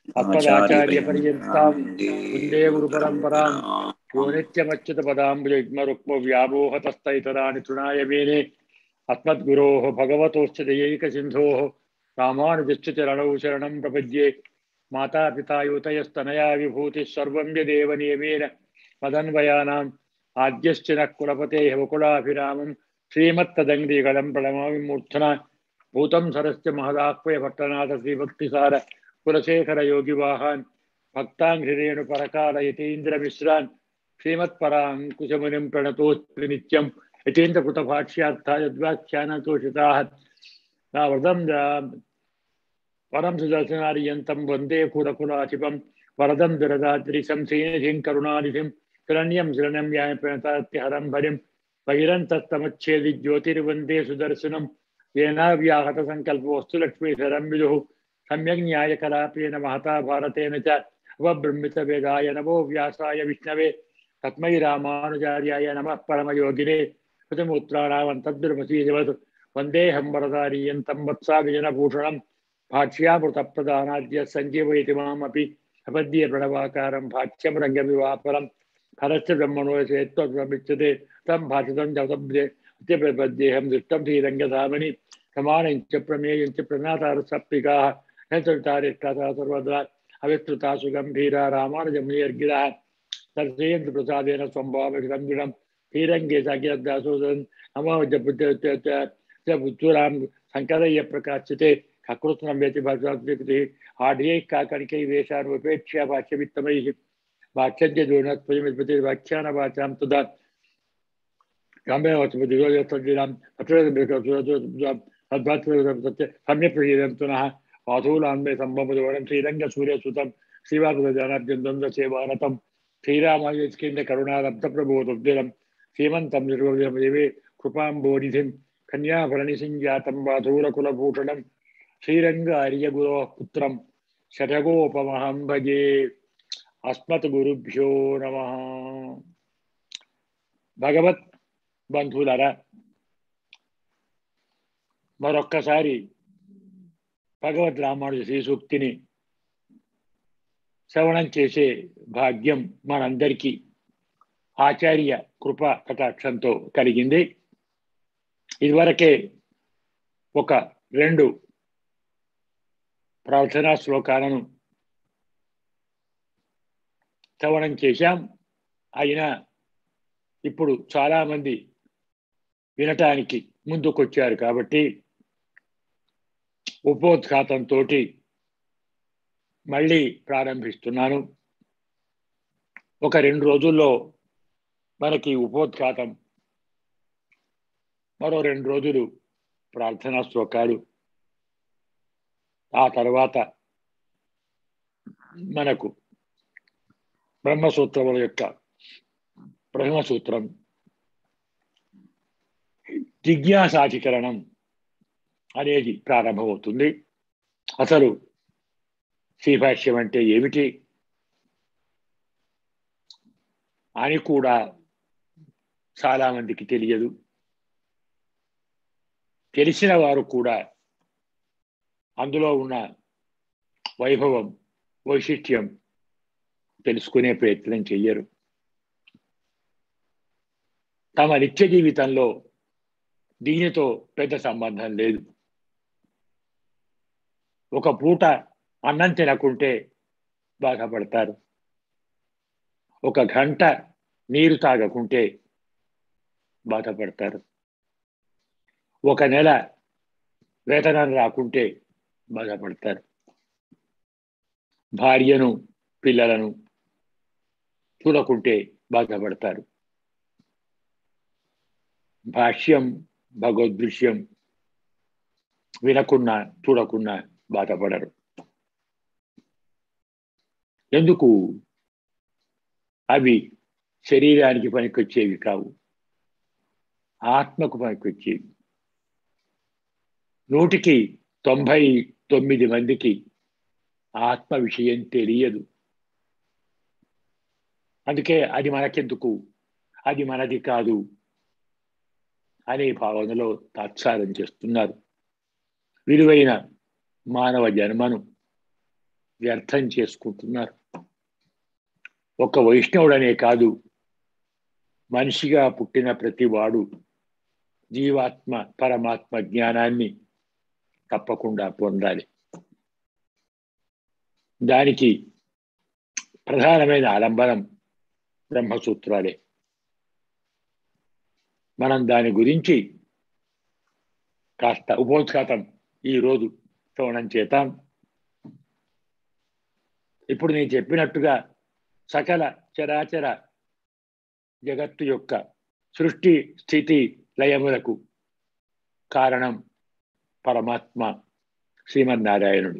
అస్మదాచార్య పర్యంతం వందే గురు పరంపరాం యో నిత్యమచ్యుత పదాంబుజయుగ్మరుక్మ వ్యామోహతస్థైతరాని తృణాయ మేనే అస్మద్గురోः భగవతోశ్చ దయైక సింధోः రామానుజశ్చ చరణౌ శరణం ప్రపద్యే మాతాపితాయుతయస్తనయా విభూతిः సర్వం యదేవ నియమేన మదన్వయానాం ఆద్యశ్చ నः కులపतेः వకులాభిరామం శ్రీమత్తదంగ్రీగళం ప్రణమామి మూర్ధనా భూతం సరస్య మహదాహ్వయ భట్టనాథ శ్రీభక్తిసార కులశేఖర యోగివాహాన్ భక్తాంఘ్రిరేణు పరకాల యతీంద్రమిశ్రాన్ శ్రీమత్పరాంకుశమునిం ప్రణతోస్మి నిత్యం యతీంద్రకృత భాష్యార్థాయ ద్వాఖ్యానతోషితాः నా వ్రతం పరం సుదర్శనార్యంతం వందే కులకులాధిపం వరదం దురదాద్రిశం శ్రీనిధిం కరుణానిధిం శరణ్యం శరణం యాయ ప్రణతాత్యహరం హరిం బహిరంతస్తమచ్ఛేది జ్యోతిర్వందే సుదర్శనం येनाव्याहत संकल्पोऽस्तु लक्ष्मीधरं विदुः सम्यक् न्यायकलापेन महता भारतेन च अवब्रह्मितवेदाय नमो व्यासाय विष्णवे तस्मै रामानुजार्याय नमः परमयोगिने कृतमुत्राणावन्तद्रुमसीजवत् वन्देऽहं वरदारीयन्तं वत्साविजनभूषणं भाष्यामृतप्रदानाद्य सञ्जीवयति मामपि अपद्ये प्रणवाकारं भाष्यं रङ्गविवापरं हरस्य ब्रह्मणो चेत्त्वमिच्छते तं भाषितं जगदब्दे प्रपद्येऽहं दृष्टं श्रीरङ्गधामनि प्रमाणञ्च प्रमेयञ्च प्रणातारसप्तिकाः न चरितारिष्टाः सर्वदा अविस्तृतासु गम्भीरा रामानुजमुनिर्गिरः दर्शयन्तु प्रसादेन स्वम्भावहितं गुणं श्रीरङ्गे साकिरदासोदन् नमो पुत्तूरां शङ्करय्य प्रकाश्यते ककृत्नं व्यति भगवद्विकृतिः आढ्यैः काकणिकैः वेषानुपेक्ष्या भाष्यवित्तमैः भाष्यञ्च दूर्णत्वयमिति व्याख्यानवाचां तदा सम्यक् प्रसीदन्तुनः वाधूलान्मे सम्भवदवनं श्रीरङ्गसूर्यसुतं श्रीवासुजनार्जनं सेवारतं श्रीरामायस्केन्द्र करुणारब्धप्रबोधोद्दिनं श्रीमन्तं निर्वदेवे कृपाम्बोनिधिं कन्याभरणिसिञ्जातं वाधूरकुलभूषणं श्रीरङ्ग आर्यगुरोः पुत्रं शतगोपमहं भजे अस्मद्गुरुभ्यो नमः భగవత్ బంధువులరా మరొక్కసారి భగవద్ రామానుజ శ్రీ సూక్తిని శ్రవణం చేసే భాగ్యం మనందరికీ ఆచార్య కృప కటాక్షంతో కలిగింది ఇదివరకే ఒక రెండు ప్రార్థనా శ్లోకాలను శ్రవణం చేశాం అయినా ఇప్పుడు చాలామంది వినటానికి ముందుకొచ్చారు కాబట్టి ఉపోద్ఘాతంతో మళ్ళీ ప్రారంభిస్తున్నాను ఒక రెండు రోజుల్లో మనకి ఉపోద్ఘాతం మరో రెండు రోజులు ప్రార్థనా శ్లోకాలు ఆ తర్వాత మనకు బ్రహ్మసూత్రముల యొక్క బ్రహ్మసూత్రం జిజ్ఞాసాధికరణం అనేది ప్రారంభమవుతుంది అసలు శ్రీభాష్యం అంటే ఏమిటి అని కూడా చాలామందికి తెలియదు తెలిసిన వారు కూడా అందులో ఉన్న వైభవం వైశిష్ట్యం తెలుసుకునే ప్రయత్నం చెయ్యరు తమ నిత్య జీవితంలో దీనితో పెద్ద సంబంధం లేదు ఒక పూట అన్నం తినకుంటే బాధపడతారు ఒక గంట నీరు తాగకుంటే బాధపడతారు ఒక నెల వేతనం రాకుంటే బాధపడతారు భార్యను పిల్లలను చూడకుంటే బాధపడతారు భాష్యం భగవద్దృశ్యం వినకున్నా చూడకున్నా బాధపడరు ఎందుకు అవి శరీరానికి పనికొచ్చేవి కావు ఆత్మకు పనికొచ్చేవి నూటికి తొంభై తొమ్మిది మందికి ఆత్మ విషయం తెలియదు అందుకే అది మనకెందుకు అది మనది కాదు అనే భావనలో తాత్సారం చేస్తున్నారు విలువైన మానవ జన్మను వ్యర్థం చేసుకుంటున్నారు ఒక వైష్ణవుడనే కాదు మనిషిగా పుట్టిన ప్రతివాడు జీవాత్మ పరమాత్మ జ్ఞానాన్ని తప్పకుండా పొందాలి దానికి ప్రధానమైన ఆలంబనం బ్రహ్మసూత్రాలే మనం దాని గురించి కాస్త ఉపోద్ఘాతం ఈరోజు శ్రవణం చేతాం ఇప్పుడు నేను చెప్పినట్టుగా సకల చరాచర జగత్తు యొక్క సృష్టి స్థితి లయములకు కారణం పరమాత్మ శ్రీమన్నారాయణుడు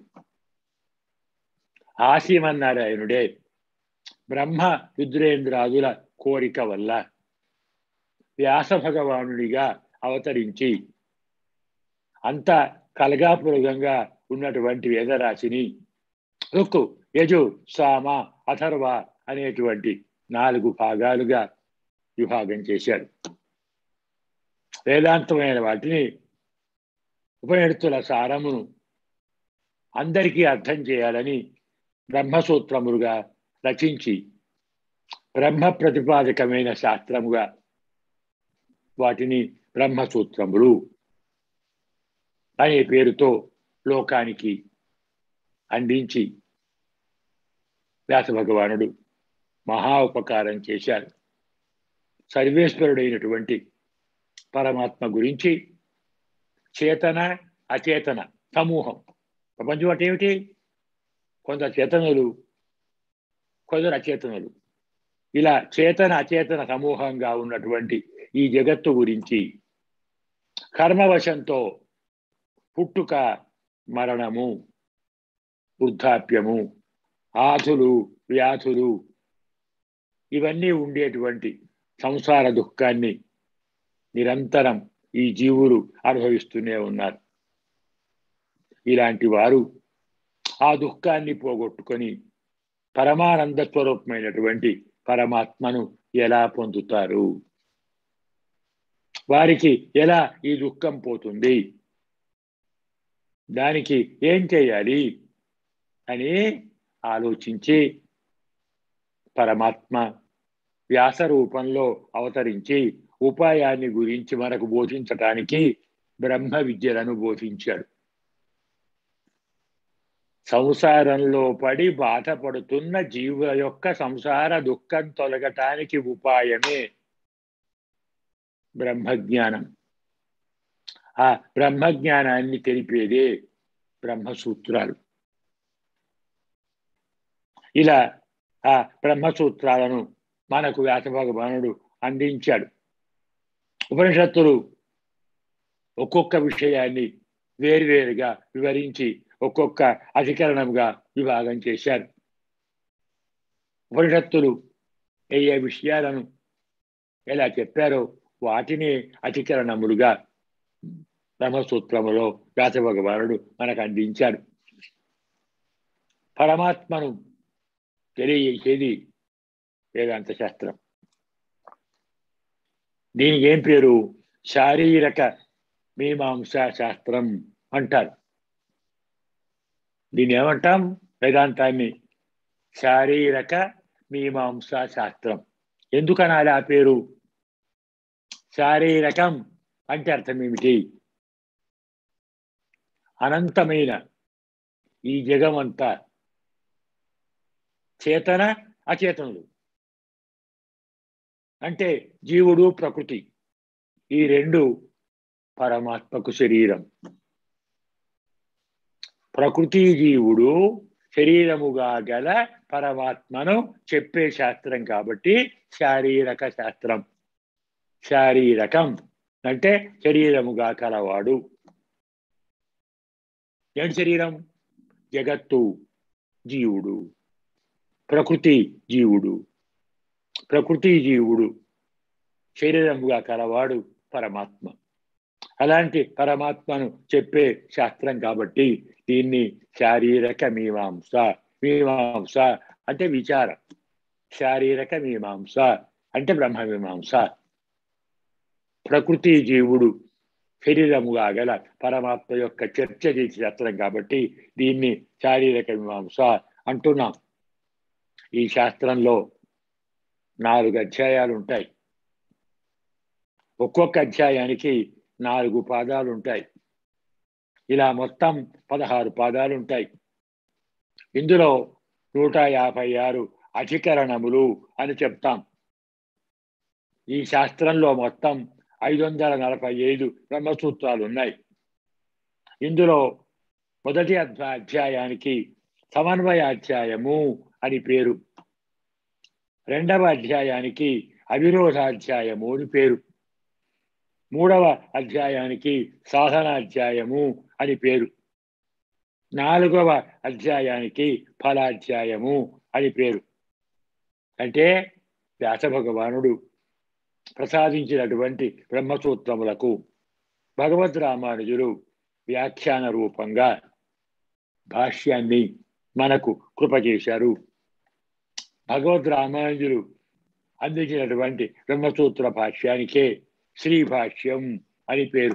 ఆ శ్రీమన్నారాయణుడే బ్రహ్మ రుద్రేంద్రాదుల కోరిక వల్ల వ్యాస భగవానుడిగా అవతరించి అంత కలగాపులగంగా ఉన్నటువంటి వేదరాశిని రుక్కు యజు సామ అథర్వ అనేటువంటి నాలుగు భాగాలుగా విభాగం చేశాడు వేదాంతమైన వాటిని ఉపనిషత్తుల సారమును అందరికీ అర్థం చేయాలని బ్రహ్మసూత్రములుగా రచించి బ్రహ్మ ప్రతిపాదకమైన శాస్త్రముగా వాటిని బ్రహ్మసూత్రములు అనే పేరుతో లోకానికి అందించి వ్యాస భగవానుడు మహా ఉపకారం చేశారు సర్వేశ్వరుడైనటువంటి పరమాత్మ గురించి చేతన అచేతన సమూహం ప్రపంచం అంటే ఏమిటి కొంత చేతనులు కొందరు అచేతనులు ఇలా చేతన అచేతన సమూహంగా ఉన్నటువంటి ఈ జగత్తు గురించి కర్మవశంతో పుట్టుక మరణము వృద్ధాప్యము ఆధులు వ్యాధులు ఇవన్నీ ఉండేటువంటి సంసార దుఃఖాన్ని నిరంతరం ఈ జీవులు అనుభవిస్తూనే ఉన్నారు ఇలాంటి వారు ఆ దుఃఖాన్ని పోగొట్టుకొని పరమానంద స్వరూపమైనటువంటి పరమాత్మను ఎలా పొందుతారు వారికి ఎలా ఈ దుఃఖం పోతుంది దానికి ఏం చేయాలి అని ఆలోచించి పరమాత్మ వ్యాస రూపంలో అవతరించి ఉపాయాన్ని గురించి మనకు బోధించటానికి బ్రహ్మ విద్యలను బోధించాడు సంసారంలో పడి బాధపడుతున్న జీవుల యొక్క సంసార దుఃఖం తొలగటానికి ఉపాయమే బ్రహ్మజ్ఞానం ఆ బ్రహ్మజ్ఞానాన్ని తెలిపేదే బ్రహ్మసూత్రాలు ఇలా ఆ బ్రహ్మసూత్రాలను మనకు వ్యాస భగవానుడు అందించాడు ఉపనిషత్తులు ఒక్కొక్క విషయాన్ని వేరువేరుగా వివరించి ఒక్కొక్క అధికరణంగా విభాగం చేశారు ఉపనిషత్తులు ఏ ఏ విషయాలను ఎలా చెప్పారో వాటిని అధికరణములుగా బ్రహ్మసూత్రములో వ్యాస భగవానుడు మనకు అందించాడు పరమాత్మను తెలియజేసేది వేదాంత శాస్త్రం దీనికి ఏం పేరు శారీరక మీమాంసా శాస్త్రం అంటారు దీన్ని ఏమంటాం వేదాంతాన్ని శారీరక మీమాంసా శాస్త్రం ఎందుకనాలి ఆ పేరు శారీరకం అంటే అర్థం ఏమిటి అనంతమైన ఈ జగమంతా చేతన అచేతనుడు అంటే జీవుడు ప్రకృతి ఈ రెండు పరమాత్మకు శరీరం ప్రకృతి జీవుడు శరీరముగా గల పరమాత్మను చెప్పే శాస్త్రం కాబట్టి శారీరక శాస్త్రం శారీరకం అంటే శరీరముగా కలవాడు ఏంటి శరీరం జగత్తు జీవుడు ప్రకృతి జీవుడు ప్రకృతి జీవుడు శరీరముగా కలవాడు పరమాత్మ అలాంటి పరమాత్మను చెప్పే శాస్త్రం కాబట్టి దీన్ని శారీరక మీమాంస మీమాంస అంటే విచారం శారీరక మీమాంస అంటే బ్రహ్మ మీమాంస ప్రకృతి జీవుడు శరీరముగా గల పరమాత్మ యొక్క చర్చ చేసే శాస్త్రం కాబట్టి దీన్ని శారీరక మీమాంస అంటున్నాం ఈ శాస్త్రంలో నాలుగు అధ్యాయాలు ఉంటాయి ఒక్కొక్క అధ్యాయానికి నాలుగు పాదాలు ఉంటాయి ఇలా మొత్తం పదహారు పాదాలు ఉంటాయి ఇందులో నూట యాభై ఆరు అధికరణములు అని చెప్తాం ఈ శాస్త్రంలో మొత్తం ఐదు వందల నలభై ఐదు బ్రహ్మసూత్రాలు ఉన్నాయి ఇందులో మొదటి అధ్యా- అధ్యాయానికి సమన్వయ అధ్యాయము అని పేరు రెండవ అధ్యాయానికి అవిరోధాధ్యాయము అని పేరు మూడవ అధ్యాయానికి సాధనాధ్యాయము అని పేరు నాలుగవ అధ్యాయానికి ఫలాధ్యాయము అని పేరు అంటే వ్యాస భగవానుడు ప్రసాదించినటువంటి బ్రహ్మసూత్రములకు భగవద్ రామానుజులు వ్యాఖ్యాన రూపంగా భాష్యాన్ని మనకు కృప చేశారు భగవద్ రామానుజులు అందించినటువంటి బ్రహ్మసూత్ర భాష్యానికే శ్రీ భాష్యం అని పేరు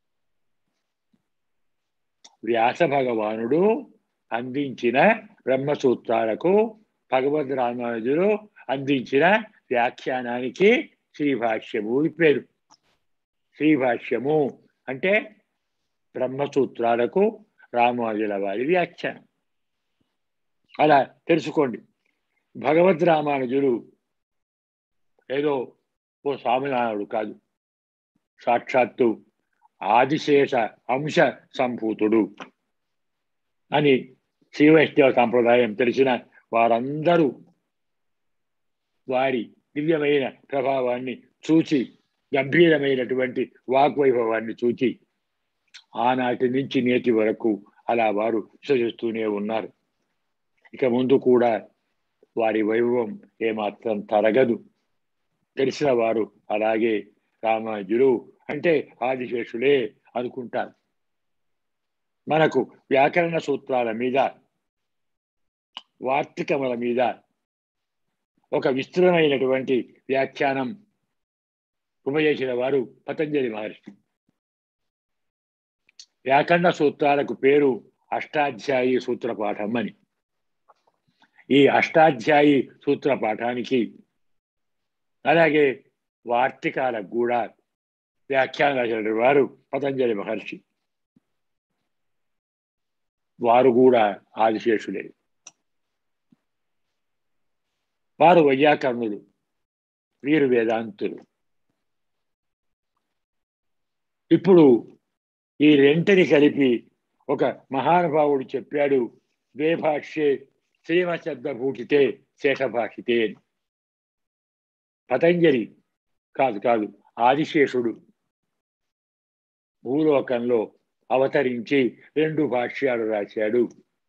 వ్యాస భగవానుడు అందించిన బ్రహ్మసూత్రాలకు భగవద్ రామానుజులు అందించిన వ్యాఖ్యానానికి శ్రీ భాష్యము అని పేరు శ్రీ భాష్యము అంటే బ్రహ్మసూత్రాలకు రామానుజుల వారి వ్యాఖ్యానం అలా తెలుసుకోండి భగవద్ రామానుజులు ఏదో ఓ స్వామినారాయణుడు కాదు సాక్షాత్తు ఆదిశేష అంశ సంభూతుడు అని శ్రీవైష్ణవ సంప్రదాయం తెలిసిన వారందరూ వారి దివ్యమైన ప్రభావాన్ని చూచి గంభీరమైనటువంటి వాగ్వైభవాన్ని చూచి ఆనాటి నుంచి నేటి వరకు అలా వారు విశ్వసిస్తూనే ఉన్నారు ఇక ముందు కూడా వారి వైభవం ఏమాత్రం తరగదు తెలిసిన వారు అలాగే రామానుజులు అంటే ఆదిశేషులే అనుకుంటారు మనకు వ్యాకరణ సూత్రాల మీద వార్తికముల మీద ఒక విస్తృతమైనటువంటి వ్యాఖ్యానం ఉపజేసిన వారు పతంజలి మహర్షి వ్యాకరణ సూత్రాలకు పేరు అష్టాధ్యాయి సూత్రపాఠం అని ఈ అష్టాధ్యాయి సూత్ర పాఠానికి అలాగే వార్తికాలకు కూడా వ్యాఖ్యానం రాసిన వారు పతంజలి మహర్షి వారు కూడా ఆదిశేషులే వారు వైయాకరణులు వీరు వేదాంతులు ఇప్పుడు ఈ రెంటిని కలిపి ఒక మహానుభావుడు చెప్పాడు ద్వేభాష్యే శ్రీమశబ్దభూషితే శేషభాషితే అని పతంజలి కాదు కాదు ఆదిశేషుడు భూలోకంలో అవతరించి రెండు భాష్యాలు రాశాడు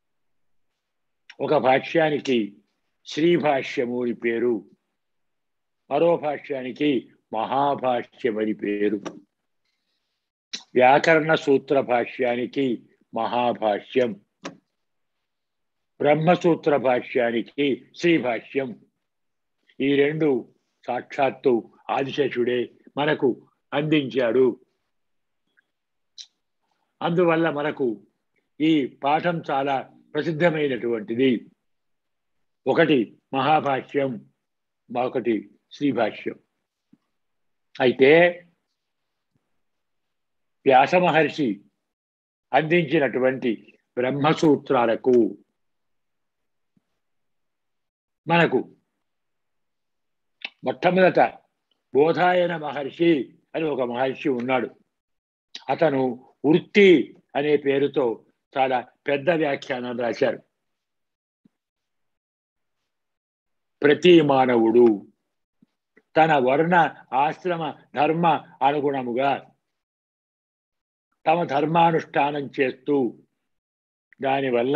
ఒక భాష్యానికి శ్రీభాష్యము అని పేరు మరో భాష్యానికి మహాభాష్యమని పేరు వ్యాకరణ సూత్ర భాష్యానికి మహాభాష్యం బ్రహ్మసూత్ర భాష్యానికి శ్రీభాష్యం ఈ రెండు సాక్షాత్తు ఆదిశేషుడే మనకు అందించాడు అందువల్ల మనకు ఈ పాఠం చాలా ప్రసిద్ధమైనటువంటిది ఒకటి మహాభాష్యం మరొకటి శ్రీభాష్యం అయితే వ్యాస మహర్షి అందించినటువంటి బ్రహ్మసూత్రాలకు మనకు మొట్టమొదట బోధాయన మహర్షి అని ఒక మహర్షి ఉన్నాడు అతను వృత్తి అనే పేరుతో చాలా పెద్ద వ్యాఖ్యానం రాశారు ప్రతి మానవుడు తన వర్ణ ఆశ్రమ ధర్మ అనుగుణముగా తమ ధర్మానుష్ఠానం చేస్తూ దానివల్ల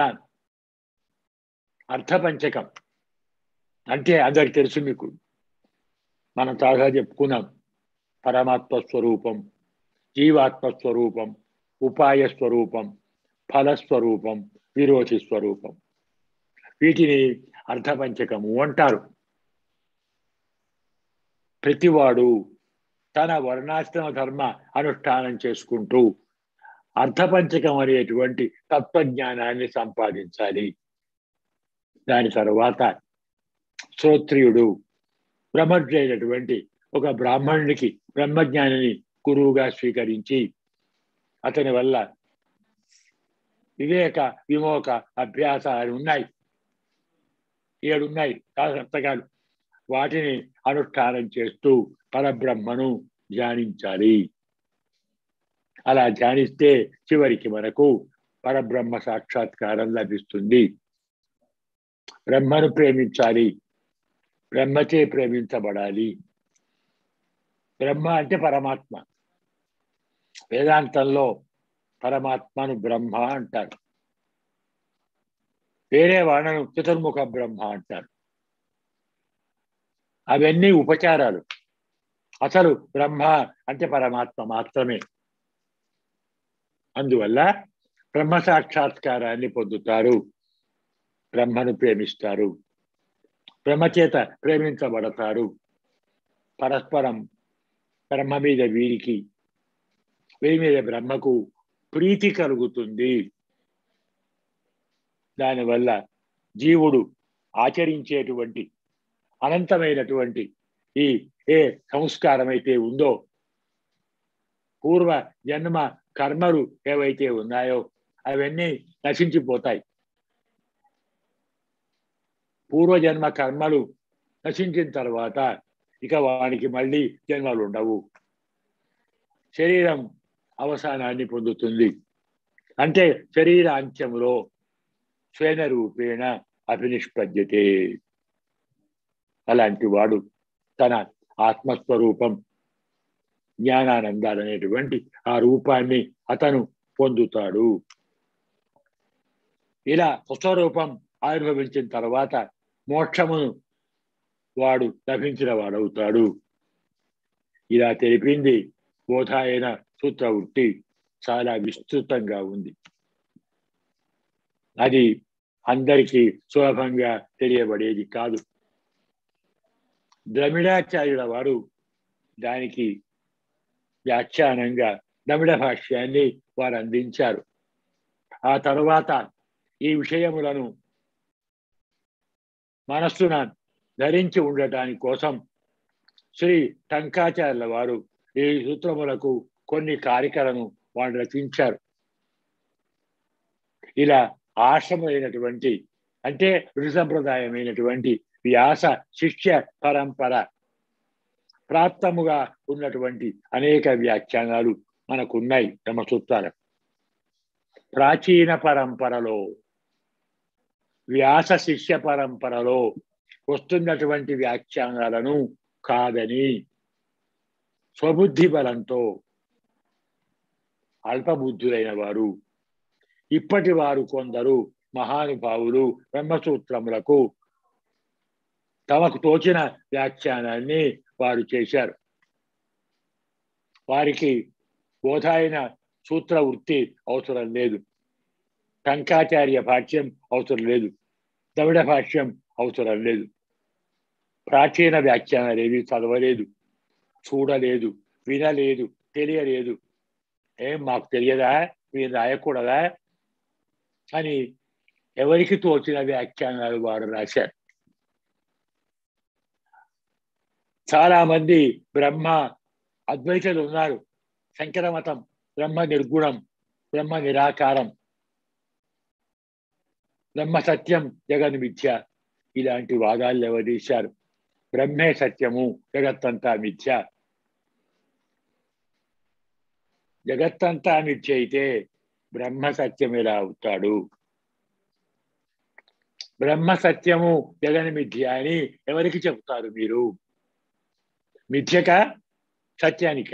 అర్థపంచకం అంటే అందరికి తెలుసు మీకు మనం తాగా చెప్పుకున్నాం పరమాత్మ స్వరూపం జీవాత్మ స్వరూపం ఉపాయ స్వరూపం ఫలస్వరూపం విరోధి స్వరూపం వీటిని అర్థపంచకము అంటారు ప్రతివాడు తన వర్ణాశ్రమ ధర్మ అనుష్ఠానం చేసుకుంటూ అర్థపంచకం అనేటువంటి తత్వజ్ఞానాన్ని సంపాదించాలి దాని తర్వాత శ్రోత్రియుడు బ్రహ్మజ్ఞైనటువంటి ఒక బ్రాహ్మణునికి బ్రహ్మజ్ఞానిని గురువుగా స్వీకరించి అతని వల్ల వివేక విమోక అభ్యాసాలు ఉన్నాయి ఏడున్నాయి సప్తకాలు వాటిని అనుష్ఠానం చేస్తూ పరబ్రహ్మను ధ్యానించాలి అలా ధ్యానిస్తే చివరికి మనకు పరబ్రహ్మ సాక్షాత్కారం లభిస్తుంది బ్రహ్మను ప్రేమించాలి బ్రహ్మచే ప్రేమించబడాలి బ్రహ్మ అంటే పరమాత్మ వేదాంతంలో పరమాత్మను బ్రహ్మ అంటారు వేరే వాళ్ళను చతుర్ముఖ బ్రహ్మ అంటారు అవన్నీ ఉపచారాలు అసలు బ్రహ్మ అంటే పరమాత్మ మాత్రమే అందువల్ల బ్రహ్మ సాక్షాత్కారాన్ని పొందుతారు బ్రహ్మను ప్రేమిస్తారు బ్రహ్మచేత ప్రేమించబడతారు పరస్పరం బ్రహ్మ మీద వీరికి వీరి మీద బ్రహ్మకు ప్రీతి కలుగుతుంది దానివల్ల జీవుడు ఆచరించేటువంటి అనంతమైనటువంటి ఈ ఏ సంస్కారం అయితే ఉందో పూర్వ జన్మ కర్మలు ఏవైతే ఉన్నాయో అవన్నీ నశించిపోతాయి పూర్వజన్మ కర్మలు నశించిన తర్వాత ఇక వానికి మళ్ళీ జన్మలు ఉండవు శరీరం అవసానాన్ని పొందుతుంది అంటే శరీర అంత్యములో స్వేన రూపేణ అభినిష్పద్యతే అలాంటి వాడు తన ఆత్మస్వరూపం జ్ఞానానందాలనేటువంటి ఆ రూపాన్ని అతను పొందుతాడు ఇలా స్వస్వరూపం ఆవిర్భవించిన తర్వాత మోక్షమును వాడు లభించిన వాడవుతాడు ఇలా తెలిపింది బోధాయన సూత్రవృత్తి చాలా విస్తృతంగా ఉంది అది అందరికీ సులభంగా తెలియబడేది కాదు ద్రమిడాచార్యుల వారు దానికి వ్యాఖ్యానంగా ద్రమిడ భాష్యాన్ని వారు అందించారు ఆ తరువాత ఈ విషయములను మనస్సున ధరించి ఉండటానికి కోసం శ్రీ టంకాచార్యుల వారు ఈ సూత్రములకు కొన్ని కారికలను వాళ్ళు రచించారు ఇలా ఆశ్రమైనటువంటి అంటే ఋషి సంప్రదాయమైనటువంటి వ్యాస శిష్య పరంపర ప్రాప్తముగా ఉన్నటువంటి అనేక వ్యాఖ్యానాలు మనకున్నాయి బ్రహ్మసూత్రాలు ప్రాచీన పరంపరలో వ్యాస శిష్య పరంపరలో వస్తున్నటువంటి వ్యాఖ్యానాలను కాదని స్వబుద్ధి బలంతో అల్పబుద్ధులైన వారు ఇప్పటి వారు కొందరు మహానుభావులు బ్రహ్మసూత్రములకు తమకు తోచిన వ్యాఖ్యానాన్ని వారు చేశారు వారికి బోధాయన సూత్ర వృత్తి అవసరం లేదు టంకాచార్య భాష్యం అవసరం లేదు ద్రవిడ భాష్యం అవసరం లేదు ప్రాచీన వ్యాఖ్యానాలు ఏవి చదవలేదు చూడలేదు వినలేదు తెలియలేదు ఏం మాకు తెలియదా మీరు రాయకూడదా అని ఎవరికి తోచిన వ్యాఖ్యానాలు వారు రాశారు చాలా మంది బ్రహ్మ అద్వైతులు ఉన్నారు శంకర మతం బ్రహ్మ నిర్గుణం బ్రహ్మ నిరాకారం బ్రహ్మ సత్యం జగన్ మిథ్య ఇలాంటి వాదాలు ఎవరీశారు బ్రహ్మే సత్యము జగత్తంతా మిథ్య జగత్తంతా మిథ్య అయితే బ్రహ్మ సత్యం ఎలా అవుతాడు బ్రహ్మ సత్యము జగన్ మిథ్య అని ఎవరికి చెప్తారు మీరు మిథ్యక సత్యానిక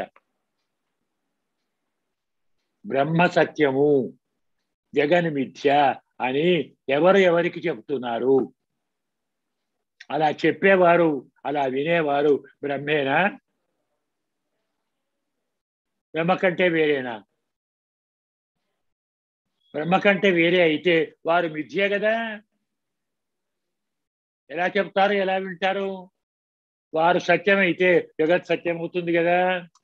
బ్రహ్మ సత్యము జగన్ మిథ్య అని ఎవరు ఎవరికి చెప్తున్నారు అలా చెప్పేవారు అలా వినేవారు బ్రహ్మేనా బ్రహ్మ కంటే వేరేనా బ్రహ్మ కంటే వేరే అయితే వారు మిథ్యే కదా ఎలా చెప్తారు ఎలా వింటారు వారు సత్యమైతే జగత్ సత్యం అవుతుంది కదా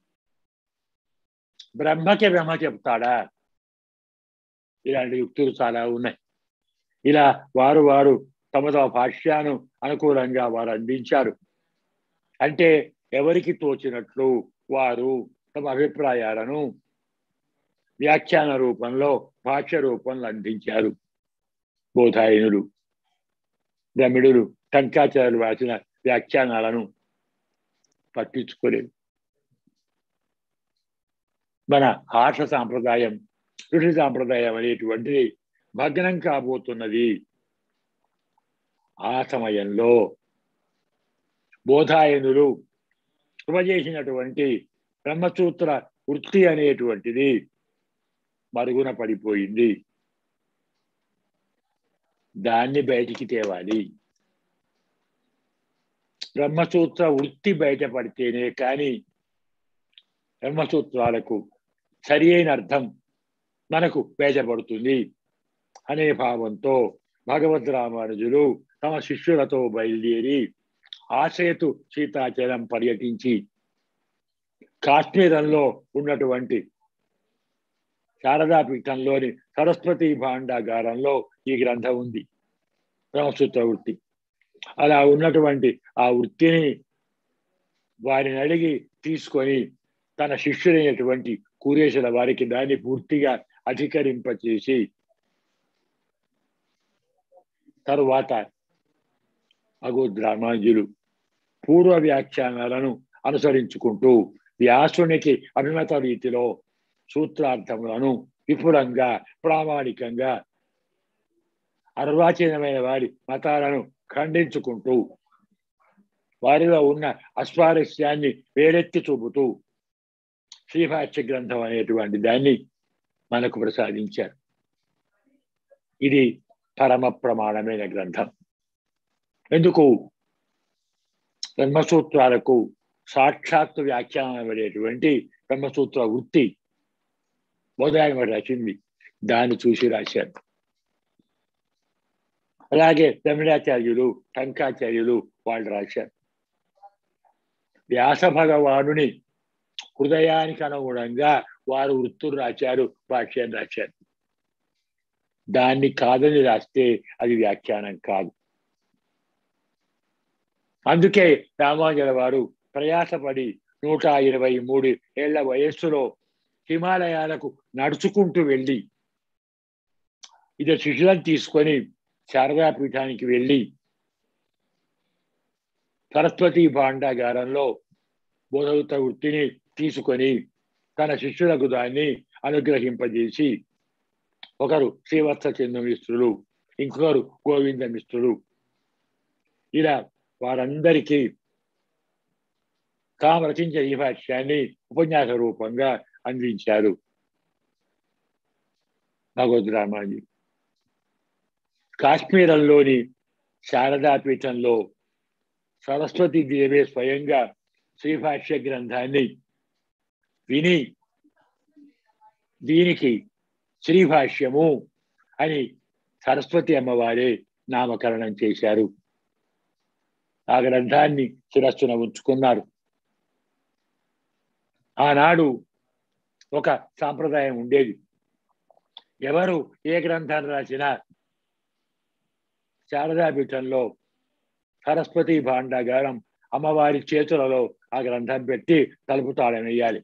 బ్రహ్మకి బ్రహ్మ చెప్తాడా ఇలాంటి యుక్తులు చాలా ఉన్నాయి ఇలా వారు వారు తమ తమ భాష్యాను అనుకూలంగా వారు అందించారు అంటే ఎవరికి తోచినట్లు వారు తమ అభిప్రాయాలను వ్యాఖ్యాన రూపంలో భాష్య రూపంలో అందించారు బోధాయనులు ద్రమిడులు టంకాచార్యులు రాసిన వ్యాఖ్యానాలను పట్టించుకోలేదు మన ఆర్ష సాంప్రదాయం ఋషి సాంప్రదాయం అనేటువంటిది భగ్నం కాబోతున్నది ఆ సమయంలో బోధాయనులు చేసినటువంటి బ్రహ్మసూత్ర వృత్తి అనేటువంటిది మరుగున పడిపోయింది దాన్ని బయటికి తేవాలి బ్రహ్మసూత్ర వృత్తి బయటపడితేనే కానీ బ్రహ్మసూత్రాలకు సరి అయిన అర్థం మనకు బయటపడుతుంది అనే భావంతో భగవద్ రామానుజులు తమ శిష్యులతో బయలుదేరి ఆశ్రయతు సీతాచలం పర్యటించి కాశ్మీరంలో ఉన్నటువంటి శారదాపీఠంలోని సరస్వతి భాండాగారంలో ఈ గ్రంథం ఉంది బ్రహ్మసూత్ర వృత్తి అలా ఉన్నటువంటి ఆ వృత్తిని వారిని అడిగి తీసుకొని తన శిష్యుడైనటువంటి కూరేశుల వారికి దాన్ని పూర్తిగా అధికరింపచేసి తరువాత అగోద్రామాంజులు పూర్వ వ్యాఖ్యానాలను అనుసరించుకుంటూ వ్యాసునికి అభిమత రీతిలో సూత్రార్థములను విపులంగా ప్రామాణికంగా అర్వాచీనమైన వారి మతాలను ఖండించుకుంటూ వారిలో ఉన్న అస్వారస్యాన్ని వేరెత్తి చూపుతూ శ్రీభాష్య గ్రంథం అనేటువంటి దాన్ని మనకు ప్రసాదించారు ఇది పరమ ప్రమాణమైన గ్రంథం ఎందుకు బ్రహ్మసూత్రాలకు సాక్షాత్తు వ్యాఖ్యానం అనేటువంటి బ్రహ్మసూత్ర వృత్తి మొదలైన రాసింది దాన్ని చూసి రాశారు అలాగే తమిళాచార్యులు టంకాచార్యులు వాళ్ళు రాశారు వ్యాస భగవానుని హృదయానికి అనుగుణంగా వారు వృత్తులు రాశారు భాష్యం రాశారు దాన్ని కాదని రాస్తే అది వ్యాఖ్యానం కాదు అందుకే రామానుజుల వారు ప్రయాసపడి నూట ఇరవై మూడు ఏళ్ల వయస్సులో హిమాలయాలకు నడుచుకుంటూ వెళ్ళి ఇది శిష్యులను తీసుకొని శారదాపీఠానికి వెళ్ళి సరస్వతి భాండాగారంలో బోధవుత వృత్తిని తీసుకొని తన శిష్యులకు దాన్ని అనుగ్రహింపజేసి ఒకరు శ్రీవత్స చంద్ర మిత్రులు ఇంకొకరు గోవింద మిత్రులు ఇలా వారందరికీ తాము రచించిన ఈ భాష్యాన్ని ఉపన్యాస రూపంగా అందించారు భగవద్ రామాజీ కాశ్మీరంలోని శారదాపీఠంలో సరస్వతి దేవే స్వయంగా శ్రీభాష్య గ్రంథాన్ని విని దీనికి శ్రీభాష్యము అని సరస్వతి అమ్మవారే నామకరణం చేశారు ఆ గ్రంథాన్ని శిరస్సున ఉంచుకున్నారు ఆనాడు ఒక సాంప్రదాయం ఉండేది ఎవరు ఏ గ్రంథాన్ని రాసినా శారదాపీఠంలో సరస్వతి భాండాగారం అమ్మవారి చేతులలో ఆ గ్రంథం పెట్టి తలుపు తాళం వేయాలి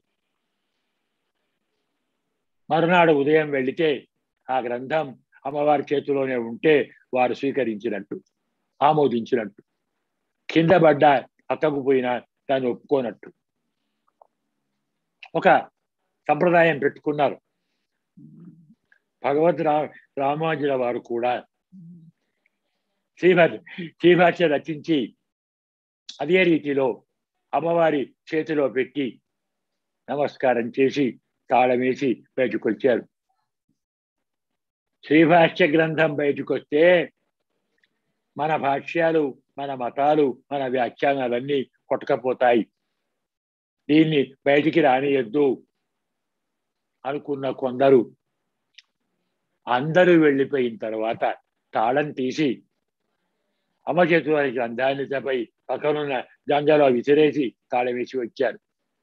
మరునాడు ఉదయం వెళితే ఆ గ్రంథం అమ్మవారి చేతిలోనే ఉంటే వారు స్వీకరించినట్టు ఆమోదించినట్టు కింద పడ్డ పక్కకు పోయినా దాన్ని ఒప్పుకోనట్టు ఒక సంప్రదాయం పెట్టుకున్నారు భగవద్ రా రామానుజుల వారు కూడా శ్రీభాష శ్రీభాష రచించి అదే రీతిలో అమ్మవారి చేతిలో పెట్టి నమస్కారం చేసి తాళమేసి బయటకు వచ్చారు శ్రీభాష్య గ్రంథం బయటకు వస్తే మన భాష్యాలు మన మతాలు మన వ్యాఖ్యానాలన్నీ కొట్టకపోతాయి దీన్ని బయటికి రానియద్దు అనుకున్న కొందరు అందరూ వెళ్ళిపోయిన తర్వాత తాళం తీసి అమ్మ చేతుల గ్రంథాన్ని తపై పక్కనున్న గంగలో విసిరేసి తాళం వేసి వచ్చారు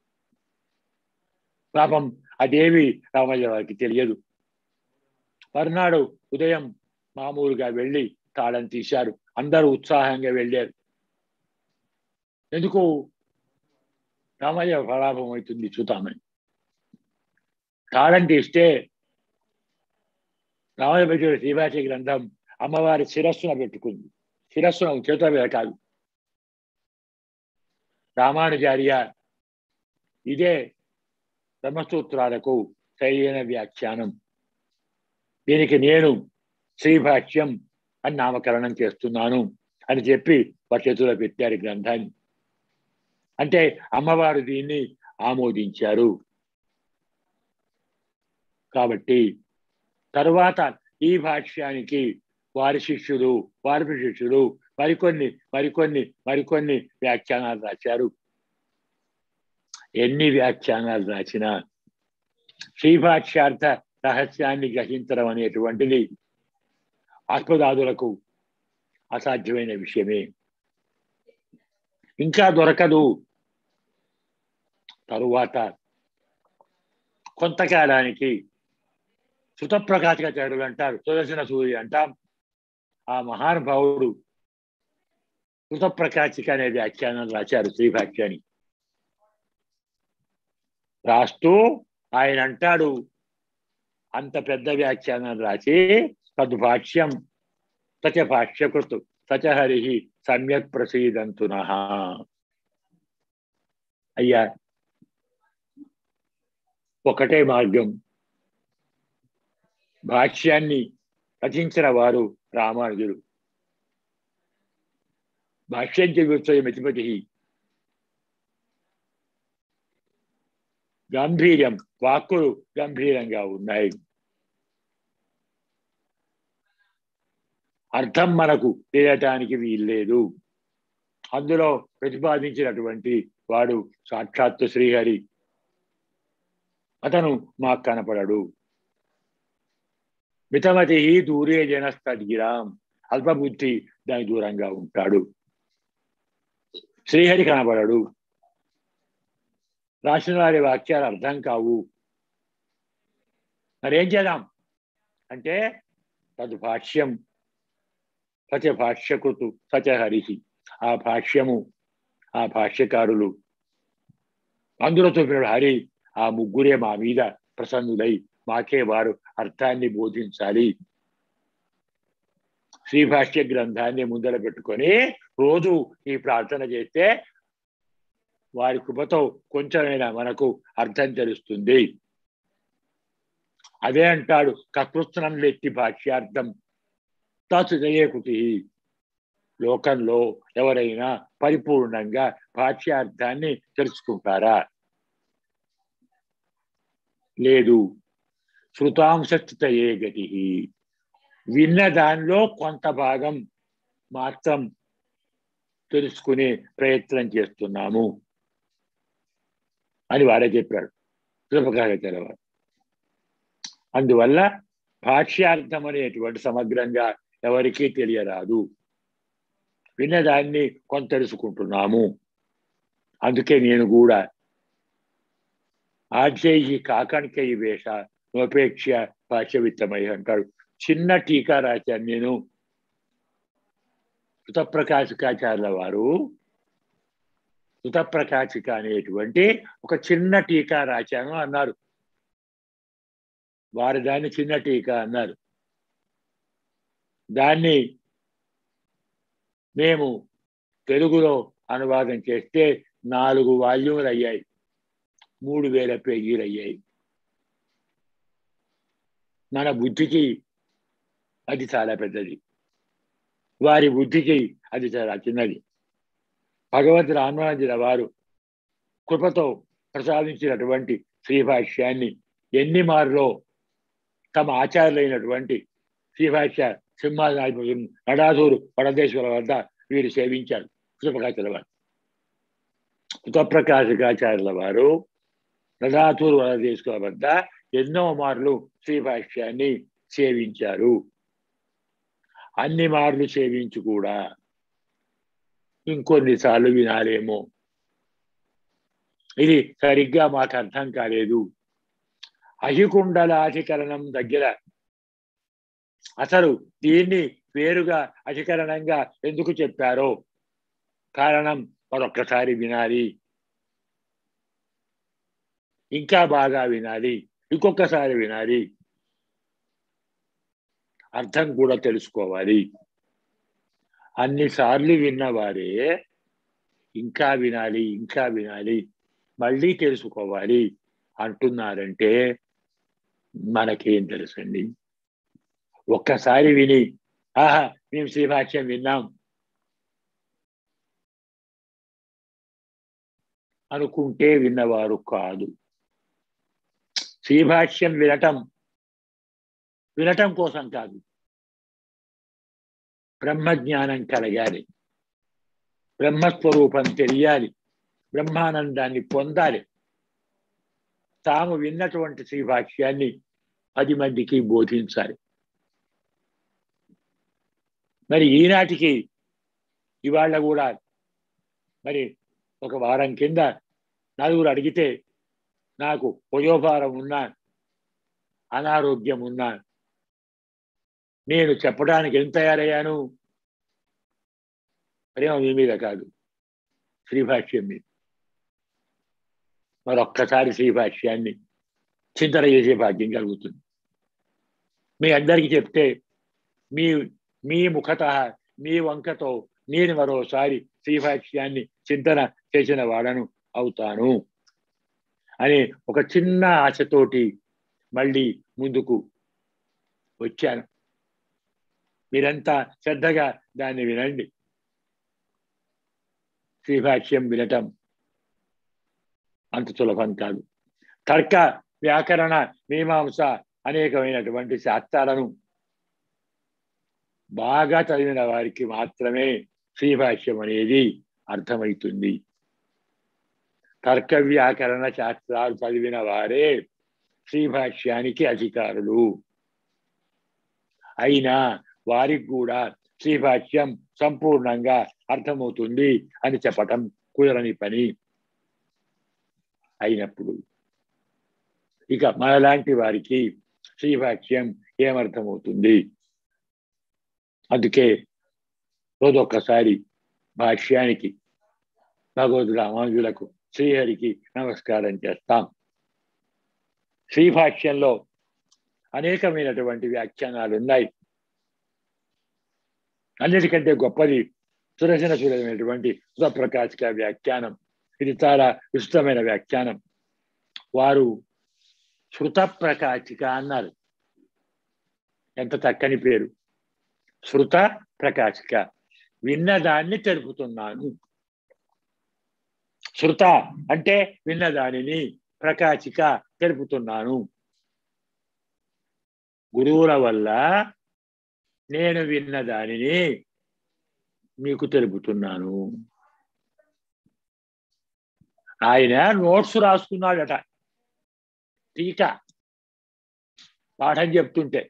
పాపం అదేమి రామయ్య వారికి తెలియదు మర్నాడు ఉదయం మామూలుగా వెళ్ళి తాళం తీశారు అందరూ ఉత్సాహంగా వెళ్ళారు ఎందుకు రామయ్య పరాభం అవుతుంది చూద్దామని కాదంటే ఇస్తే రామయ్య పెట్టిన శ్రీభాష గ్రంథం అమ్మవారి శిరస్సున పెట్టుకుంది శిరస్సున చేత మీద కాదు రామానుజార్య ఇదే బ్రహ్మసూత్రాలకు సరైన వ్యాఖ్యానం దీనికి నేను శ్రీభాష్యం అని నామకరణం చేస్తున్నాను అని చెప్పి వారి చేతిలో పెట్టారు గ్రంథాన్ని అంటే అమ్మవారు దీన్ని ఆమోదించారు కాబట్టి తరువాత ఈ భాష్యానికి వారి శిష్యులు వారి శిష్యులు మరికొన్ని మరికొన్ని మరికొన్ని వ్యాఖ్యానాలు రాశారు ఎన్ని వ్యాఖ్యానాలు రాసినా శ్రీభాష్యార్థ రహస్యాన్ని గ్రహించడం అనేటువంటిది ఆత్మదాదులకు అసాధ్యమైన విషయమే ఇంకా దొరకదు తరువాత కొంతకాలానికి సుతప్రకాశికాచార్యులు అంటారు సుదర్శన సూర్య అంటాం ఆ మహానుభావుడు సుతప్రకాశిక అనే వ్యాఖ్యానం రాశారు శ్రీభాష్యాన్ని రాస్తూ ఆయన అంటాడు అంత పెద్ద వ్యాఖ్యానం రాసి తద్భాష్యం సచ భాష్యకృతు సచ హరి సమ్యక్ ప్రసీదంతున అయ్యా ఒకటే మార్గం భాష్యాన్ని రచించిన వారు రామానుజులు భాష్యం చెవిస్తోయ మతిపతి గాంభీర్యం వాక్కులు గంభీరంగా ఉన్నాయి అర్థం మనకు తెలియటానికి వీల్లేదు అందులో ప్రతిపాదించినటువంటి వాడు సాక్షాత్తు శ్రీహరి అతను మాకు కనపడడు మితమతి దూరే జనస్తగిరాం అల్పబుద్ధి దాని దూరంగా ఉంటాడు శ్రీహరి కనబడడు రాసిన వారి వాక్యాలు అర్థం కావు మరేం చేద్దాం అంటే తదు భాష్యం సచ భాష్యకృతు సచ హరిహి ఆ భాష్యము ఆ భాష్యకారులు అందులో చూపిన హరి ఆ ముగ్గురే మా మీద ప్రసన్నులై మాకే వారు అర్థాన్ని బోధించాలి శ్రీభాష్య గ్రంథాన్ని ముందర పెట్టుకొని రోజు ఈ ప్రార్థన చేస్తే వారి కృపతో కొంచెమైనా మనకు అర్థం తెలుస్తుంది అదే అంటాడు కకృత్నం వ్యక్తి భాష్యార్థం తత్ జయకుతి లోకంలో ఎవరైనా పరిపూర్ణంగా భాష్యార్థాన్ని తెలుసుకుంటారా లేదు శృతాంశస్థితయే గతి విన్న దానిలో కొంత భాగం మాత్రం తెలుసుకునే ప్రయత్నం చేస్తున్నాము అని వాడే చెప్పాడు శుభకాచార్య వారు అందువల్ల భాష్యార్థం అనేటువంటి సమగ్రంగా ఎవరికీ తెలియరాదు విన్నదాన్ని కొంత తెలుసుకుంటున్నాము అందుకే నేను కూడా ఆద్యయి కాకణికై వేష నోపేక్ష భాష్యవిత్తమై అంటాడు చిన్న టీకా రాశాను నేను సుతప్రకాశికాచార్యుల వారు సుతప్రకాశిక అనేటువంటి ఒక చిన్న టీకా రాశాను అన్నారు వారు దాన్ని చిన్న టీకా అన్నారు దాన్ని మేము తెలుగులో అనువాదం చేస్తే నాలుగు వాల్యూములు అయ్యాయి మూడు వేల పేజీలు అయ్యాయి మన బుద్ధికి అది చాలా పెద్దది వారి బుద్ధికి అది చాలా చిన్నది భగవంతు రామానుజుల వారు కృపతో ప్రసాదించినటువంటి శ్రీభాష్యాన్ని ఎన్ని మారులో తమ ఆచార్యులైనటువంటి శ్రీభాష్య సింహానాధిపతి నడాధూరు వడదేశ్వర వద్ద వీరు సేవించారు కృపకాచార్యుల వారు కృతప్రకాశకాచార్యుల వారు నడాధూరు వడదేశ్వర వద్ద ఎన్నో మార్లు శ్రీభాష్యాన్ని సేవించారు అన్ని మార్లు సేవించి కూడా ఇంకొన్నిసార్లు వినాలేమో ఇది సరిగ్గా మాకు అర్థం కాలేదు అహికుండలాధికరణం దగ్గర అసలు దీన్ని వేరుగా అధికరణంగా ఎందుకు చెప్పారో కారణం మరొక్కసారి వినాలి ఇంకా బాగా వినాలి ఇంకొకసారి వినాలి అర్థం కూడా తెలుసుకోవాలి అన్నిసార్లు విన్నవారే ఇంకా వినాలి ఇంకా వినాలి మళ్ళీ తెలుసుకోవాలి అంటున్నారంటే మనకేం తెలుసండి ఒక్కసారి విని ఆహా మేము శ్రీభాష్యం విన్నాం అనుకుంటే విన్నవారు కాదు శ్రీభాష్యం వినటం వినటం కోసం కాదు బ్రహ్మజ్ఞానం కలగాలి బ్రహ్మస్వరూపం తెలియాలి బ్రహ్మానందాన్ని పొందాలి తాము విన్నటువంటి శ్రీభాష్యాన్ని పది మందికి బోధించాలి మరి ఈనాటికి ఇవాళ కూడా మరి ఒక వారం కింద నలుగురు అడిగితే నాకు వయోభారం ఉన్నా అనారోగ్యం ఉన్నా నేను చెప్పడానికి ఎంత తయారయ్యాను ప్రేమ మీ మీద కాదు శ్రీభాష్యం మీద మరొక్కసారి శ్రీభాష్యాన్ని చింతన చేసే భాగ్యం కలుగుతుంది మీ అందరికీ చెప్తే మీ మీ ముఖత మీ వంకతో నేను మరోసారి శ్రీభాష్యాన్ని చింతన చేసిన వాడను అవుతాను అని ఒక చిన్న ఆశతోటి మళ్ళీ ముందుకు వచ్చాను మీరంతా శ్రద్ధగా దాన్ని వినండి శ్రీభాష్యం వినటం అంత సులభం కాదు తర్క వ్యాకరణ మీమాంస అనేకమైనటువంటి శాస్త్రాలను బాగా చదివిన వారికి మాత్రమే శ్రీభాష్యం అనేది అర్థమవుతుంది తర్క వ్యాకరణ శాస్త్రాలు చదివిన వారే శ్రీభాష్యానికి అధికారులు అయినా వారికి కూడా శ్రీభాష్యం సంపూర్ణంగా అర్థమవుతుంది అని చెప్పటం కుదరని పని అయినప్పుడు ఇక మనలాంటి వారికి శ్రీభాష్యం ఏమర్థమవుతుంది అందుకే రోజొక్కసారి భాష్యానికి భగవద్ రామానుజులకు శ్రీహరికి నమస్కారం చేస్తాం శ్రీభాష్యంలో అనేకమైనటువంటి వ్యాఖ్యానాలు ఉన్నాయి అన్నిటికంటే గొప్పది సురసిన సురమైనటువంటి సుధప్రకాశిక వ్యాఖ్యానం ఇది చాలా విస్తృతమైన వ్యాఖ్యానం వారు శృత ప్రకాశిక అన్నారు ఎంత చక్కని పేరు శృత ప్రకాశిక విన్నదాన్ని తెలుపుతున్నాను శృత అంటే విన్నదానిని ప్రకాశిక తెలుపుతున్నాను గురువుల వల్ల నేను విన్న దానిని మీకు తెలుపుతున్నాను ఆయన నోట్స్ రాసుకున్నాడట టీకా పాఠం చెప్తుంటే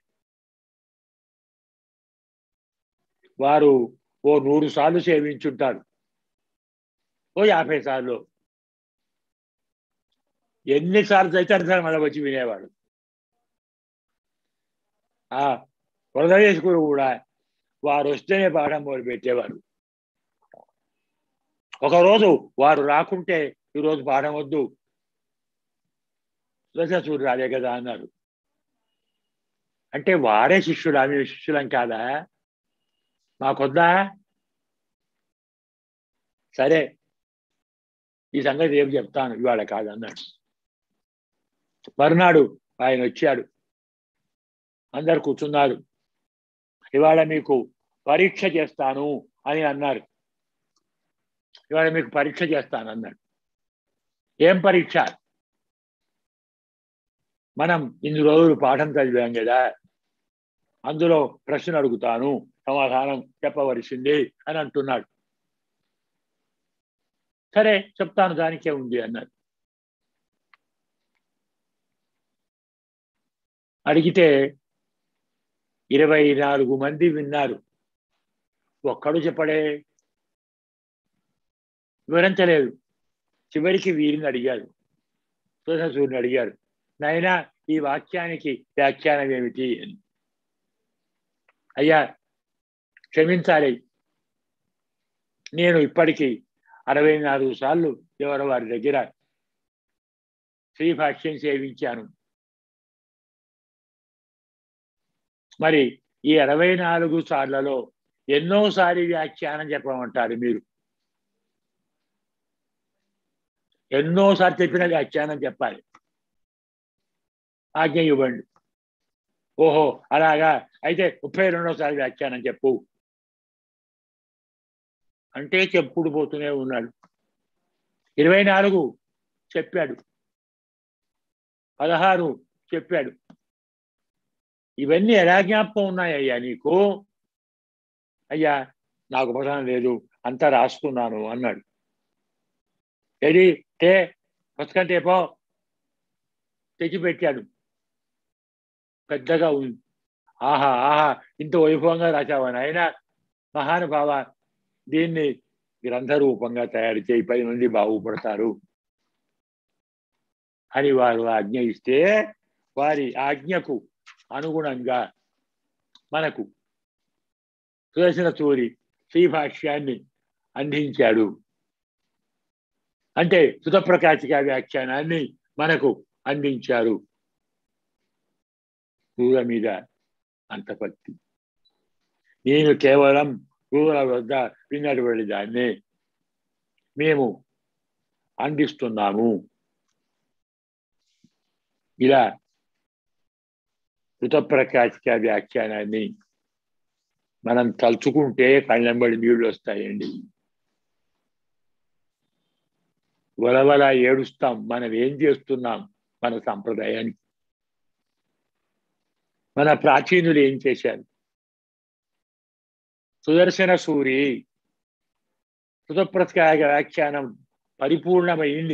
వారు ఓ నూరు సార్లు సేవించుంటారు ఓ యాభై సార్లు ఎన్నిసార్లు అయితే అన్నిసార్లు మళ్ళీ వచ్చి వినేవాడు ఆ వరదవేశకుడు కూడా వారు వస్తేనే పాఠం మొదలు పెట్టేవారు ఒకరోజు వారు రాకుంటే ఈరోజు పాఠం వద్దు దశసూరు రాలే కదా అన్నారు అంటే వారే శిష్యుడు ఆమె శిష్యులం కాదా మాకొద్దా సరే ఈ సంగతి రేపు చెప్తాను ఇవాళ కాదన్నాడు మరునాడు ఆయన వచ్చాడు అందరు కూర్చున్నారు ఇవాళ మీకు పరీక్ష చేస్తాను అని అన్నారు ఇవాళ మీకు పరీక్ష చేస్తాను అన్నాడు ఏం పరీక్ష మనం ఇన్ని రోజులు పాఠం చదివాం కదా అందులో ప్రశ్న అడుగుతాను సమాధానం చెప్పవలసింది అని అంటున్నాడు సరే చెప్తాను దానికే ఉంది అన్నాడు అడిగితే ఇరవై నాలుగు మంది విన్నారు ఒక్కడు చెప్పడే వివరించలేదు చివరికి వీరిని అడిగారు సూర్యుని అడిగారు నాయనా ఈ వాక్యానికి వ్యాఖ్యానం ఏమిటి అని అయ్యా క్షమించాలి నేను ఇప్పటికీ అరవై నాలుగు సార్లు ఎవరి వారి దగ్గర శ్రీ భాష్యం సేవించాను మరి ఈ అరవై నాలుగు సార్లలో ఎన్నోసారి వ్యాఖ్యానం చెప్పమంటారు మీరు ఎన్నోసార్లు చెప్పిన వ్యాఖ్యానం చెప్పాలి ఆజ్ఞ ఇవ్వండి ఓహో అలాగా అయితే ముప్పై రెండోసారి వ్యాఖ్యానం చెప్పు అంటే చెప్పుడు పోతూనే ఉన్నాడు ఇరవై నాలుగు చెప్పాడు పదహారు చెప్పాడు ఇవన్నీ ఎలా జ్ఞాపకం ఉన్నాయ్యా నీకు అయ్యా నాకు ఉపసనం లేదు అంతా రాసుకున్నాను అన్నాడు ఏది టే పుస్తకం టేపో తెచ్చిపెట్టాడు పెద్దగా ఉంది ఆహా ఆహా ఇంత వైభవంగా రాశావా నాయన మహానుభావ దీన్ని గ్రంథ రూపంగా తయారు చేయి పది మంది బాగుపడతారు అని వారు ఆజ్ఞ ఇస్తే వారి ఆజ్ఞకు అనుగుణంగా మనకు సుదర్శన సూరి శ్రీభాష్యాన్ని అందించాడు అంటే సుతప్రకాశిక వ్యాఖ్యానాన్ని మనకు అందించారు గురువుల మీద అంత భక్తి నేను కేవలం గురువుల వద్ద విన్నటువంటి దాన్ని మేము అందిస్తున్నాము ఇలా కృతప్రకాశిక వ్యాఖ్యానాన్ని మనం తలుచుకుంటే కళ్ళంబడి నీళ్లు వస్తాయండి వలవల ఏడుస్తాం మనం ఏం చేస్తున్నాం మన సంప్రదాయానికి మన ప్రాచీనులు ఏం చేశారు సుదర్శన సూరి సుతప్రకాశ వ్యాఖ్యానం పరిపూర్ణమైంది